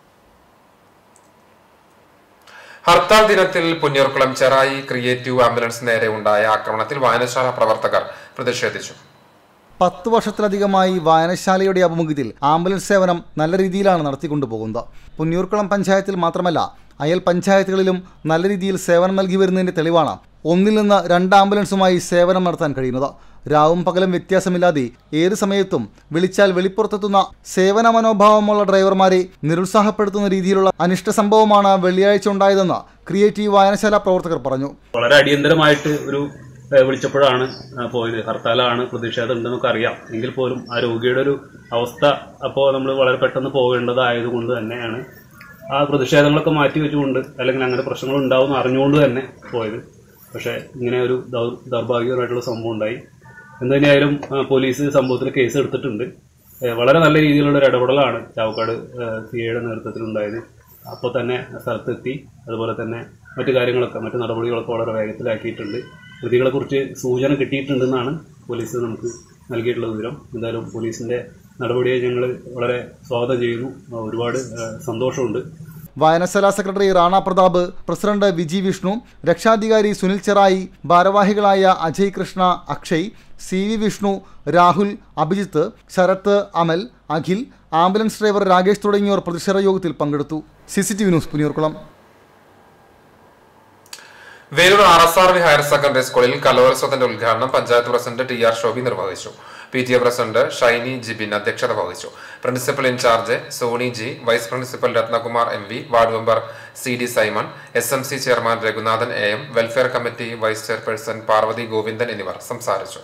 ഹർത്താൽ ദിനത്തിൽ പുന്നൂർക്കുളം ചെറായി ക്രിയേറ്റീവ് ആംബുലൻസ് നേരെ ഉണ്ടായ ആക്രമണത്തിൽ വായനശാല പ്രവർത്തകർ പ്രതിഷേധിച്ചു പത്ത് വർഷത്തിലധികമായി വായനശാലയുടെ ആഭിമുഖ്യത്തിൽ ആംബുലൻസ് സേവനം നല്ല രീതിയിലാണ് നടത്തിക്കൊണ്ടുപോകുന്നത് പുന്നൂർക്കുളം പഞ്ചായത്തിൽ മാത്രമല്ല അയൽ പഞ്ചായത്തുകളിലും നല്ല രീതിയിൽ സേവനം നൽകി വരുന്നതിന്റെ തെളിവാണ് ഒന്നിൽ നിന്ന് രണ്ട് ആംബുലൻസുമായി സേവനം നടത്താൻ കഴിയുന്നത് രാവും പകലും വ്യത്യാസമില്ലാതെ ഏത് സമയത്തും വിളിച്ചാൽ വെളിപ്പുറത്തെത്തുന്ന സേവന മനോഭാവമുള്ള ഡ്രൈവർമാരെ നിരുത്സാഹപ്പെടുത്തുന്ന രീതിയിലുള്ള അനിഷ്ട സംഭവമാണ് വെള്ളിയാഴ്ച ഉണ്ടായതെന്ന് ക്രിയേറ്റീവ് വായനശാല പ്രവർത്തകർ പറഞ്ഞു വളരെ അടിയന്തരമായിട്ട് ഒരു ഏഹ്, വിളിച്ചപ്പോഴാണ് ആ, പോയത് ഹർത്താലാണ് പ്രതിഷേധം ഉണ്ടെന്നൊക്കെ അറിയാം എങ്കിൽ പോലും ആ രോഗിയുടെ ഒരു അവസ്ഥ അപ്പോൾ നമ്മൾ വളരെ പെട്ടെന്ന് പോകേണ്ടതായതുകൊണ്ട് തന്നെയാണ് ആ പ്രതിഷേധങ്ങളൊക്കെ മാറ്റി വെച്ചുകൊണ്ട് അല്ലെങ്കിൽ അങ്ങനെ പ്രശ്നങ്ങൾ ഉണ്ടാവും അറിഞ്ഞുകൊണ്ട് തന്നെ പോയത് പക്ഷേ ഇങ്ങനെ ഒരു ദൗ- ദൗർഭാഗ്യകരമായിട്ടുള്ള സംഭവം ഉണ്ടായി എന്ത് തന്നെയായാലും ആ, പോലീസ് സംഭവത്തിൽ കേസ് എടുത്തിട്ടുണ്ട് ഏഹ്, വളരെ നല്ല രീതിയിലുള്ള ഒരു ഇടപെടലാണ് ചാവക്കാട് സി ഐയുടെ നേതൃത്വത്തിൽ ഉണ്ടായത് അപ്പോൾ തന്നെ സ്ഥലത്തെത്തി അതുപോലെ തന്നെ മറ്റു കാര്യങ്ങളൊക്കെ മറ്റു നടപടികളൊക്കെ വളരെ വേഗത്തിലാക്കിയിട്ടുണ്ട് പ്രതികളെക്കുറിച്ച് സൂചന കിട്ടിയിട്ടുണ്ടെന്നാണ് പോലീസ് നമുക്ക് നൽകിയിട്ടുള്ള വിവരം എന്തായാലും പോലീസിന്റെ നടപടിയെ ഞങ്ങൾ വളരെ സ്വാഗതം ചെയ്യുന്നു ആ, ഒരുപാട് ആ, സന്തോഷമുണ്ട് വായനശാല സെക്രട്ടറി റാണ പ്രതാപ് പ്രസിഡന്റ് വിജി വിഷ്ണു രക്ഷാധികാരി സുനിൽ ചെറായി ഭാരവാഹികളായ Ajay Krishna Akshay C V Vishnu Rahul Abhijith Sarath Amal Akhil ambulance driver Rakesh തുടങ്ങിയവർ പ്രതിഷേധ യോഗത്തിൽ പങ്കെടുത്തു C C T V news Puniyurkulam Velur R S R V higher secondary സ്കൂളിൽ കലോത്സവത്തിന്റെ ഉദ്ഘാടനം panchayat president T R Shobi നിർവഹിച്ചു P T A president Shiny Jibin അധ്യക്ഷത വഹിച്ചു principal in charge Soni G vice principal Ratnakumar M V ward member C D Simon S M C chairman Raghunathan A M welfare committee vice chairperson Parvathy Govindan എന്നിവർ സംസാരിച്ചു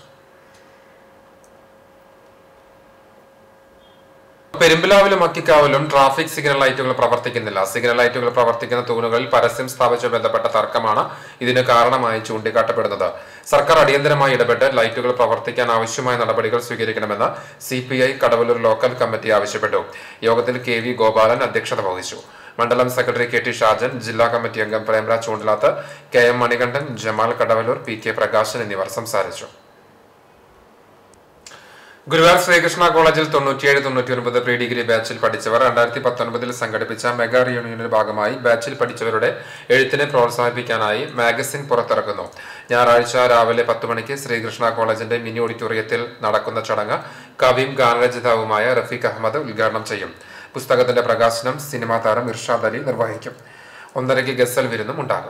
പെരുമ്പിലാവിലും മക്കിക്കാവിലും traffic signal ലൈറ്റുകൾ പ്രവർത്തിക്കുന്നില്ല signal ലൈറ്റുകൾ പ്രവർത്തിക്കുന്ന തൂണുകളിൽ പരസ്യം സ്ഥാപിച്ചു ബന്ധപ്പെട്ട തർക്കമാണ് ഇതിന് കാരണമായി ചൂണ്ടിക്കാട്ടപ്പെടുന്നത് സർക്കാർ അടിയന്തരമായി ഇടപെട്ട് ലൈറ്റുകൾ പ്രവർത്തിക്കാൻ ആവശ്യമായ നടപടികൾ സ്വീകരിക്കണമെന്ന് C P I Kadavallur local committee ആവശ്യപ്പെട്ടു യോഗത്തിൽ കെ വി ഗോപാലൻ അധ്യക്ഷത വഹിച്ചു മണ്ഡലം സെക്രട്ടറി കെ ടി ഷാജൻ ജില്ലാ കമ്മിറ്റി അംഗം Premraj Choondilath K M Manikandan Jamal Kadavallur P K Prakashan എന്നിവർ സംസാരിച്ചു ഗുരുവായൂർ ശ്രീകൃഷ്ണ കോളേജിൽ തൊണ്ണൂറ്റിയേഴ് തൊണ്ണൂറ്റി ഒൻപത് പ്രീ ഡിഗ്രി ബാച്ചിൽ പഠിച്ചവർ രണ്ടായിരത്തി പത്തൊൻപതിൽ സംഘടിപ്പിച്ച മെഗാ റിയൂണിയന്റെ ഭാഗമായി ബാച്ചിൽ പഠിച്ചവരുടെ എഴുത്തിനെ പ്രോത്സാഹിപ്പിക്കാനായി മാഗസിൻ പുറത്തിറക്കുന്നു ഞായറാഴ്ച രാവിലെ പത്ത് മണിക്ക് ശ്രീകൃഷ്ണ കോളേജിന്റെ മിനി ഓഡിറ്റോറിയത്തിൽ നടക്കുന്ന ചടങ്ങ് കവിയും ഗാനരചിതാവുമായ റഫീഖ് അഹമ്മദ് ഉദ്ഘാടനം ചെയ്യും പുസ്തകത്തിന്റെ പ്രകാശനം സിനിമാ താരം ഇർഷാദ് അലി നിർവഹിക്കും ഒന്നരയ്ക്ക് ഗസൽ വിരുന്നും ഉണ്ടാകും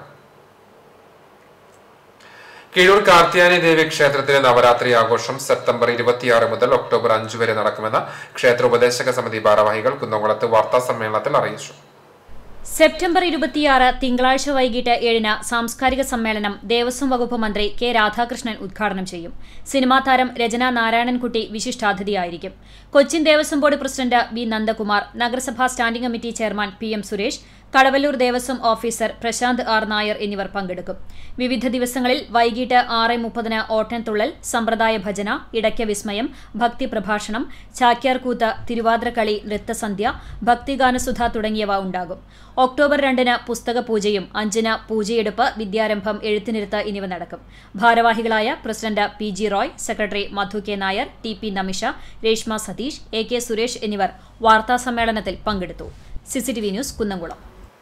കീഴൂർ കാർത്തിയാനി ദേവി ക്ഷേത്രത്തിലെ നവരാത്രി ആഘോഷം സെപ്റ്റംബർ ഇരുപത്തിയാറ് മുതൽ ഒക്ടോബർ അഞ്ച് വരെ നടക്കുമെന്ന് ക്ഷേത്ര ഉപദേശക സമിതി ഭാരവാഹികൾ കുന്നംകുളത്ത് വാർത്താ സമ്മേളനത്തിൽ അറിയിച്ചു സെപ്റ്റംബർ ഇരുപത്തിയാറ് തിങ്കളാഴ്ച വൈകിട്ട് ഏഴിന് സാംസ്കാരിക സമ്മേളനം ദേവസ്വം വകുപ്പ് മന്ത്രി കെ രാധാകൃഷ്ണൻ ഉദ്ഘാടനം ചെയ്യും സിനിമാ താരം രചന നാരായണൻകുട്ടി വിശിഷ്ടാതിഥിയായിരിക്കും Cochin Devaswom board president B Nandakumar നഗരസഭാ standing committee chairman P M Suresh Kadavallur Devaswom officer Prasanth R Nair എന്നിവർ പങ്കെടുക്കും വിവിധ ദിവസങ്ങളിൽ വൈകിട്ട് ആറ് മുപ്പതിന് ഓട്ടൻതുള്ളൽ സമ്പ്രദായ ഭജന ഇടയ്ക്ക വിസ്മയം ഭക്തി പ്രഭാഷണം ചാക്യാർകൂത്ത് തിരുവാതിരക്കളി നൃത്തസന്ധ്യ ഭക്തിഗാനസുധ തുടങ്ങിയവ ഉണ്ടാകും ഒക്ടോബർ രണ്ടിന് പുസ്തക പൂജയും അഞ്ചിന് പൂജയെടുപ്പ് വിദ്യാരംഭം എഴുത്തിനിരുത്ത് എന്നിവ നടക്കും ഭാരവാഹികളായ president P G Roy secretary Madhu K Nair T P Namisha Reshma Satheesh A K Suresh എന്നിവർ വാർത്താസമ്മേളനത്തിൽ പങ്കെടുത്തു സിസിടിവി ന്യൂസ് കുന്നംകുളം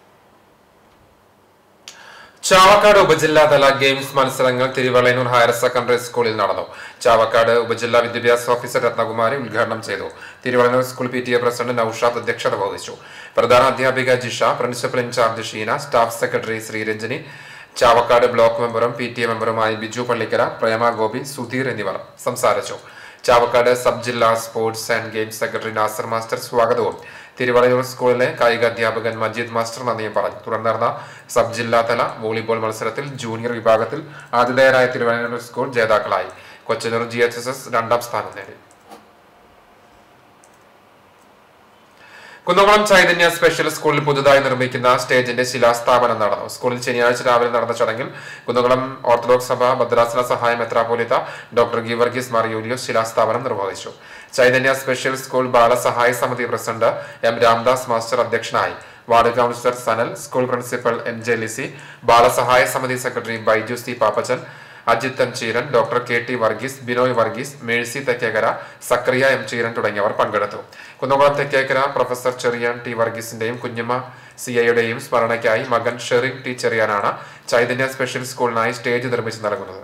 ചാവക്കാട് ഉപജില്ലാതല ഗെയിംസ് മത്സരങ്ങൾ തിരുവള്ളയൂർ ഹയർ സെക്കൻഡറി സ്കൂളിൽ നടന്നു ചാവക്കാട് ഉപജില്ലാ വിദ്യാഭ്യാസ ഓഫീസർ രത്നകുമാരി ഉദ്ഘാടനം ചെയ്തു Thiruvallayur school P T A president Noushad അധ്യക്ഷത വഹിച്ചു പ്രധാന അധ്യാപിക Jisha principal in charge Sheena staff secretary Sreeranjini Chavakkad block മെമ്പറും പി ടി എ മെമ്പറുമായ ബിജു പള്ളിക്കര പ്രേമ ഗോപി സുധീർ എന്നിവർ സംസാരിച്ചു ചാവക്കാട് സബ് ജില്ലാ sports and games secretary Nasar master സ്വാഗതവും തിരുവളയൂർ സ്കൂളിലെ കായിക അധ്യാപകൻ മജീദ് മാസ്റ്റർ നന്ദിയും പറഞ്ഞു തുടർന്ന് നടന്ന സബ് ജില്ലാതല വോളിബോൾ മത്സരത്തിൽ ജൂനിയർ വിഭാഗത്തിൽ ആതിഥേയരായ തിരുവനന്തപുരം സ്കൂൾ ജേതാക്കളായി Kochannur G H S S രണ്ടാം സ്ഥാനം നേടി കുന്നംകുളം ചൈതന്യ സ്പെഷ്യൽ സ്കൂളിൽ പുതുതായി നിർമ്മിക്കുന്ന സ്റ്റേജിന്റെ ശിലാസ്ഥാപനം നടന്നു സ്കൂളിൽ ശനിയാഴ്ച രാവിലെ നടന്ന ചടങ്ങിൽ കുന്നംകുളം ഓർത്തഡോക്സ് സഭ ഭദ്രാസന സഹായ മെത്രാപോലിത്ത ഡോക്ടർ ഗീവർഗീസ് മാർ യൂലിയോസ് ശിലാസ്ഥാപനം നിർവഹിച്ചു ചൈതന്യ സ്പെഷ്യൽ സ്കൂൾ ബാലസഹായ സമിതി പ്രസിഡന്റ് എം രാംദാസ് മാസ്റ്റർ അധ്യക്ഷനായി ward councillor Sanal school principal M J Lissy ബാലസഹായ സമിതി secretary Baiju C Pappachan Ajith M Cheeran doctor K T Varghese Binoy Varghese Mercy Thekkekara Zakariya M Cheeran തുടങ്ങിയവർ പങ്കെടുത്തു കുന്നംകുളം തെക്കേക്കര പ്രൊഫസർ ചെറിയാൻ ടി വർഗീസിന്റെയും കുഞ്ഞമ്മ സി ഐയുടെയും സ്മരണയ്ക്കായി മകൻ ഷെറിൻ ടി ചെറിയാനാണ് ചൈതന്യ സ്പെഷ്യൽ സ്കൂളിനായി സ്റ്റേജ് നിർമ്മിച്ചു നൽകുന്നത്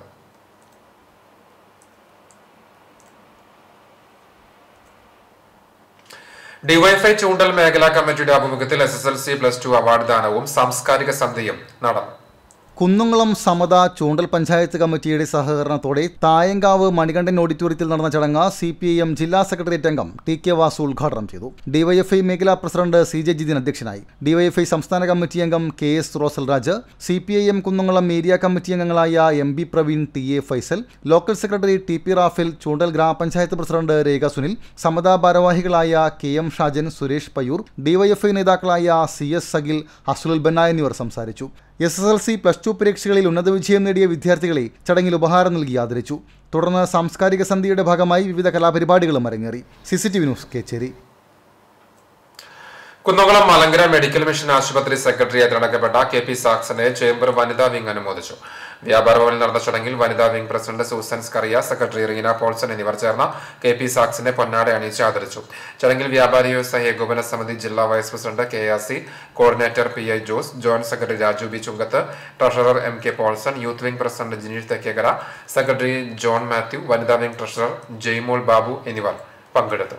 ഡിവൈഫൈ ചൂണ്ടൽ മേഖലാ കമ്മിറ്റിയുടെ ആഭിമുഖ്യത്തിൽ S S L C plus two award ദാനവും സാംസ്കാരിക സന്ധ്യയും നടന്നു കുന്നുംകുളം സമത ചൂണ്ടൽ പഞ്ചായത്ത് കമ്മിറ്റിയുടെ സഹകരണത്തോടെ തായങ്കാവ് മണികണ്ഠൻ ഓഡിറ്റോറിയത്തിൽ നടന്ന ചടങ്ങ് സി പി ഐ എം ജില്ലാ സെക്രട്ടേറിയറ്റ് അംഗം ടി കെ വാസു ഉദ്ഘാടനം ചെയ്തു ഡിവൈഎഫ്ഐ മേഖലാ പ്രസിഡന്റ് സി ജെ ജിതിൻ അധ്യക്ഷനായി ഡിവൈഎഫ്ഐ സംസ്ഥാന കമ്മിറ്റി അംഗം K S Rosal Raj C P I M Kunnamkulam area committee അംഗങ്ങളായ M B Praveen T A Faisal local secretary T P Raphael Choondal ഗ്രാമപഞ്ചായത്ത് പ്രസിഡന്റ് രേഖ സുനിൽ സമത ഭാരവാഹികളായ K M Shajan Suresh Payyur DYFI നേതാക്കളായ സി എസ് സഗിൽ അസുലുൽ ബന്ന എന്നിവർ സംസാരിച്ചു S S L C plus two പരീക്ഷകളിൽ ഉന്നത വിജയം നേടിയ വിദ്യാർത്ഥികളെ ചടങ്ങിൽ ഉപഹാരം നൽകി ആദരിച്ചു തുടർന്ന് സാംസ്കാരിക സന്ധ്യയുടെ ഭാഗമായി വിവിധ കലാപരിപാടികളും അരങ്ങേറി C C T V news Kecheri Kunnamkulam Malankara medical mission ആശുപത്രി സെക്രട്ടറിയായി തിരഞ്ഞെടുക്കപ്പെട്ട കെ പി സാക്സനെ ചേംബർ വനിതാ വിംഗ് അനുമോദിച്ചു വ്യാപാര ഭവനിൽ നടന്ന ചടങ്ങിൽ വനിതാ wing president Susan Skaria secretary Reena Polson എന്നിവർ ചേർന്ന് കെ പി സാക്സിനെ പൊന്നാട അണിയിച്ച് ആദരിച്ചു ചടങ്ങിൽ വ്യാപാരി വ്യവസായ ഏകോപന സമിതി ജില്ലാ vice president K R C coordinator P I Jose joint secretary Raju B Chungath treasurer M K Polson youth wing president Jineesh Thekkekara secretary John Mathew വനിതാ വിംഗ് ട്രഷറർ ജയ്മോൾ ബാബു എന്നിവർ പങ്കെടുത്തു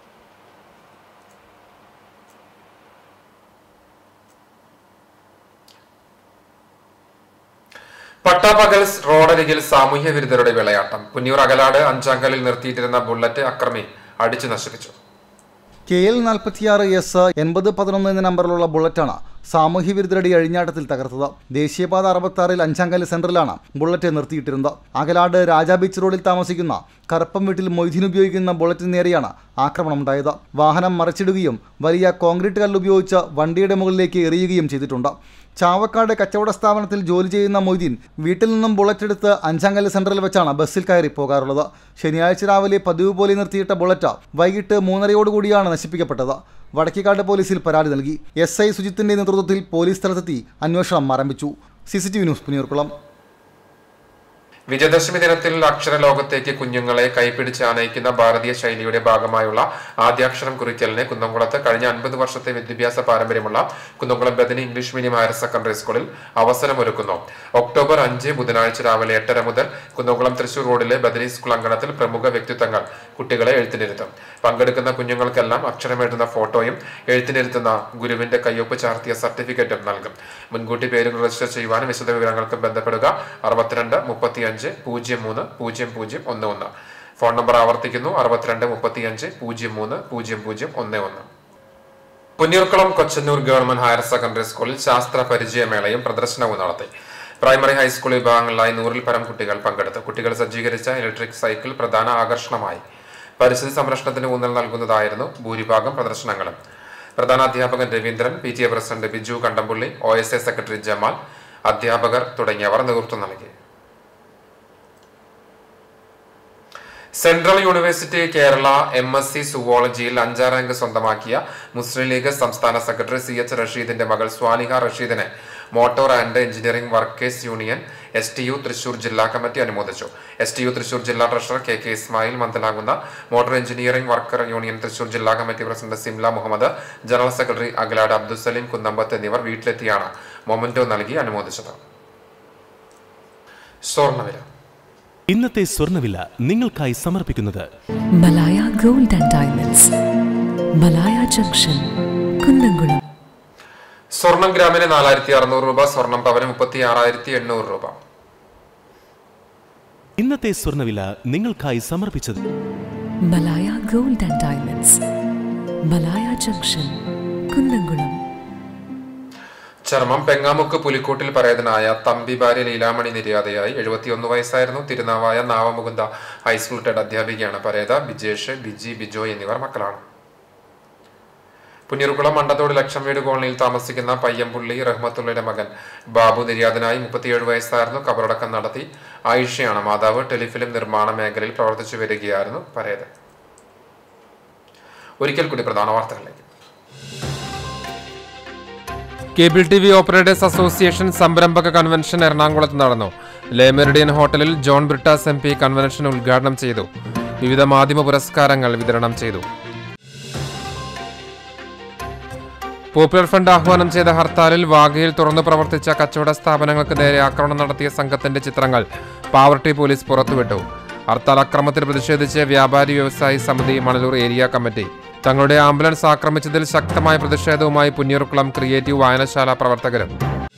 പട്ടാപകൽ റോഡരികിൽ സാമൂഹ്യ വിരുദ്ധരുടെ വിളയാട്ടം പുന്നൂർ അകലാട് അഞ്ചാങ്കലിൽ നിർത്തിയിട്ടിരുന്ന ബുള്ളറ്റ് അക്രമി അടിച്ചു നശിപ്പിച്ചു കെ എൽ നാൽപ്പത്തിയാറ് എസ് എൺപത് പതിനൊന്ന് എന്ന നമ്പറിലുള്ള ബുള്ളറ്റാണ് സാമൂഹ്യ വിരുദ്ധരുടെ അഴിഞ്ഞാട്ടത്തിൽ തകർത്തത് ദേശീയപാത അറുപത്താറിൽ അഞ്ചാങ്കല് സെന്ററിലാണ് ബുള്ളറ്റ് നിർത്തിയിട്ടിരുന്നത് അകലാട് രാജാ ബീച്ച് റോഡിൽ താമസിക്കുന്ന കറുപ്പം വീട്ടിൽ മൊയ്തീൻ ഉപയോഗിക്കുന്ന ബുള്ളറ്റിന് നേരെയാണ് ആക്രമണം ഉണ്ടായത് വാഹനം മറച്ചിടുകയും വലിയ കോൺക്രീറ്റ് കല്ല് ഉപയോഗിച്ച് വണ്ടിയുടെ മുകളിലേക്ക് എറിയുകയും ചെയ്തിട്ടുണ്ട് ചാവക്കാട് കച്ചവട സ്ഥാപനത്തിൽ ജോലി ചെയ്യുന്ന മൊയ്തീൻ വീട്ടിൽ നിന്നും ബുള്ളറ്റ് എടുത്ത് അഞ്ചാങ്കല് സെന്ററിൽ വെച്ചാണ് ബസ്സിൽ കയറി പോകാറുള്ളത് ശനിയാഴ്ച രാവിലെ പതിവ് പോലെ നിർത്തിയിട്ട ബുള്ളറ്റ് വൈകിട്ട് മൂന്നരയോടുകൂടിയാണ് നശിപ്പിക്കപ്പെട്ടത് വടക്കേക്കാട് പോലീസിൽ പരാതി നൽകി എസ് ഐ സുജിത്തിന്റെ നേതൃത്വത്തിൽ പോലീസ് സ്ഥലത്തെത്തി അന്വേഷണം ആരംഭിച്ചു C C T V news Punnayurkulam Vijayadashami ദിനത്തിൽ അക്ഷരലോകത്തേക്ക് കുഞ്ഞുങ്ങളെ കൈപിടിച്ച് ആനയിക്കുന്ന ഭാരതീയ ശൈലിയുടെ ഭാഗമായുള്ള ആദ്യാക്ഷരം കുറിക്കലിന് കുന്നംകുളത്ത് കഴിഞ്ഞ അൻപത് വർഷത്തെ വിദ്യാഭ്യാസ പാരമ്പര്യമുള്ള Kunnamkulam Bethany English medium higher secondary സ്കൂളിൽ അവസരമൊരുക്കുന്നു ഒക്ടോബർ അഞ്ച് ബുധനാഴ്ച രാവിലെ എട്ടര മുതൽ കുന്നംകുളം തൃശൂർ റോഡിലെ ബദനി സ്കൂൾ അങ്കണത്തിൽ പ്രമുഖ വ്യക്തിത്വങ്ങൾ കുട്ടികളെ എഴുത്തിനിരുത്തും പങ്കെടുക്കുന്ന കുഞ്ഞുങ്ങൾക്കെല്ലാം അക്ഷരമെഴുതുന്ന ഫോട്ടോയും എഴുത്തിനിരുത്തുന്ന ഗുരുവിന്റെ കയ്യൊപ്പ് ചാർത്തിയ സർട്ടിഫിക്കറ്റും നൽകും മുൻകൂട്ടി പേരുകൾ രജിസ്റ്റർ ചെയ്യുവാനും വിശദ വിവരങ്ങൾക്കും ബന്ധപ്പെടുക അറുപത്തിരണ്ട് മുപ്പത്തിയഞ്ച് പൂജ്യം മൂന്ന് പൂജ്യം പൂജ്യം ഒന്ന് ഒന്ന് ഫോൺ നമ്പർ ആവർത്തിക്കുന്നു അറുപത്തിരണ്ട് മുപ്പത്തിയഞ്ച് പൂജ്യം മൂന്ന് പൂജ്യം പൂജ്യം ഒന്ന് ഒന്ന് Punnayurkulam Kochannur government higher secondary സ്കൂളിൽ ശാസ്ത്ര പരിചയമേളയും പ്രദർശനവും നടത്തി പ്രൈമറി ഹൈസ്കൂൾ വിഭാഗങ്ങളിലായി നൂറിൽ പരം കുട്ടികൾ പങ്കെടുത്തു കുട്ടികൾ സജ്ജീകരിച്ച ഇലക്ട്രിക് സൈക്കിൾ പ്രധാന ആകർഷണമായി പരിസ്ഥിതി സംരക്ഷണത്തിന് ഊന്നൽ നൽകുന്നതായിരുന്നു ഭൂരിഭാഗം പ്രദർശനങ്ങളും പ്രധാന അധ്യാപകൻ Raveendran P T A president Biju Kandampulli O S A secretary Jamal അധ്യാപകർ തുടങ്ങിയവർ നേതൃത്വം നൽകി central university Kerala M S C സുവോളജിയിൽ അഞ്ചാം റാങ്ക് സ്വന്തമാക്കിയ മുസ്ലിം ലീഗ് സംസ്ഥാന സെക്രട്ടറി സി എച്ച് റഷീദിന്റെ മകൾ സ്വാലിഹ റഷീദിനെ motor and engineering workers union S T U Thrissur ജില്ലാ കമ്മിറ്റി അനുമോദിച്ചു എസ് ടി യു തൃശൂർ ജില്ലാ treasurer K K Ismail Mandalamkunnu motor engineering worker union Thrissur ജില്ലാ committee president Simla Muhammad general secretary Akalad Abdusaleem Kunnambath എന്നിവർ വീട്ടിലെത്തിയാണ് മൊമന്റോ നൽകി അനുമോദിച്ചത് സ്വർണ്ണവില ഇന്നത്തെ സ്വർണ്ണവില നിങ്ങൾക്കായി സമർപ്പിക്കുന്നത് Malaya gold and diamonds Malaya junction Kunnamkulam സ്വർണം ഗ്രാമിന് നാലായിരത്തി അറുന്നൂറ് രൂപ സ്വർണം പവന് മുപ്പത്തി ആറായിരത്തി എണ്ണൂറ് രൂപ ഇന്നത്തെ സ്വർണ്ണവില നിങ്ങൾക്കായി സമർപ്പിച്ചത് Malaya gold and diamonds Malaya junction Kunnamkulam ചർമ്മം പെങ്ങാമുക്ക് പുലിക്കോട്ടിൽ പരേതനായ തമ്പി ഭാര്യ ലീലാമണി നിര്യാതയായി എഴുപത്തിയൊന്ന് വയസ്സായിരുന്നു തിരുനാവായ നാവമുകുന്ദ ഹൈസ്കൂൾ ടെഡ് അധ്യാപികയാണ് പരേത ബിജേഷ് ബിജി ബിജോയ് എന്നിവർ മക്കളാണ് പുന്നീർകുളം മണ്ടത്തോട് ലക്ഷം വീട് കോളനിയിൽ താമസിക്കുന്ന പയ്യമ്പുള്ളി റഹ്മത്തുള്ളയുടെ മകൻ ബാബു നിര്യാതനായി മുപ്പത്തിയേഴ് വയസ്സായിരുന്നു കബറടക്കം നടത്തി ആയിഷയാണ് മാതാവ് ടെലിഫിലിം നിർമ്മാണ മേഖലയിൽ പ്രവർത്തിച്ചു വരികയായിരുന്നു പരേത് ഒരിക്കൽ കൂടി പ്രധാന വാർത്തകളിലേക്ക് cable T V operators association സംരംഭക കൺവെൻഷൻ എറണാകുളത്ത് നടന്നു ലേമെറിഡിയൻ ഹോട്ടലിൽ John Brittas M P convention ഉദ്ഘാടനം ചെയ്തു വിവിധ മാധ്യമ പുരസ്കാരങ്ങൾ വിതരണം ചെയ്തു പോപ്പുലർ ഫ്രണ്ട് ആഹ്വാനം ചെയ്ത ഹർത്താലിൽ വാഗയിൽ തുറന്നു പ്രവർത്തിച്ച കച്ചവട സ്ഥാപനങ്ങൾക്ക് നേരെ ആക്രമണം നടത്തിയ സംഘത്തിന്റെ ചിത്രങ്ങൾ പാവർട്ടി പോലീസ് പുറത്തുവിട്ടു ഹർത്താൽ അക്രമത്തിൽ പ്രതിഷേധിച്ച് വ്യാപാരി വ്യവസായി സമിതി മണലൂർ ഏരിയ കമ്മിറ്റി തങ്ങളുടെ ആംബുലൻസ് ആക്രമിച്ചതിൽ ശക്തമായ പ്രതിഷേധവുമായി പുന്നൂർക്കുളം ക്രിയേറ്റീവ് വായനശാല പ്രവർത്തകരും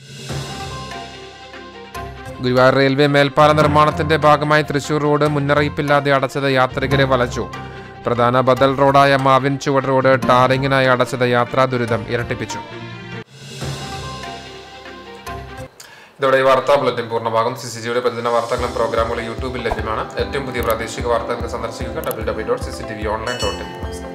ഗുരുവായൂർ റെയിൽവേ മേൽപ്പാല നിർമ്മാണത്തിന്റെ ഭാഗമായി തൃശൂർ റോഡ് മുന്നറിയിപ്പില്ലാതെ അടച്ചത് യാത്രികരെ വലച്ചു പ്രധാന ബദൽ റോഡായ മാവിൻ ചുവട് റോഡ് ടാറിങ്ങിനായി അടച്ചത് യാത്രാ ദുരിതം ഇരട്ടിപ്പിച്ചു ഇതോടെ ഈ വാർത്താ ബുള്ളറ്റിൻ പൂർണ്ണമാകും സി സി ജിയുടെ പ്രതിദിന വാർത്തകളും പ്രോഗ്രാമുകളും യൂട്യൂബിൽ ലഭ്യമാണ് ഏറ്റവും പുതിയ പ്രാദേശിക വാർത്തകൾക്ക് സന്ദർശിക്കുക W W dot C C T V online dot in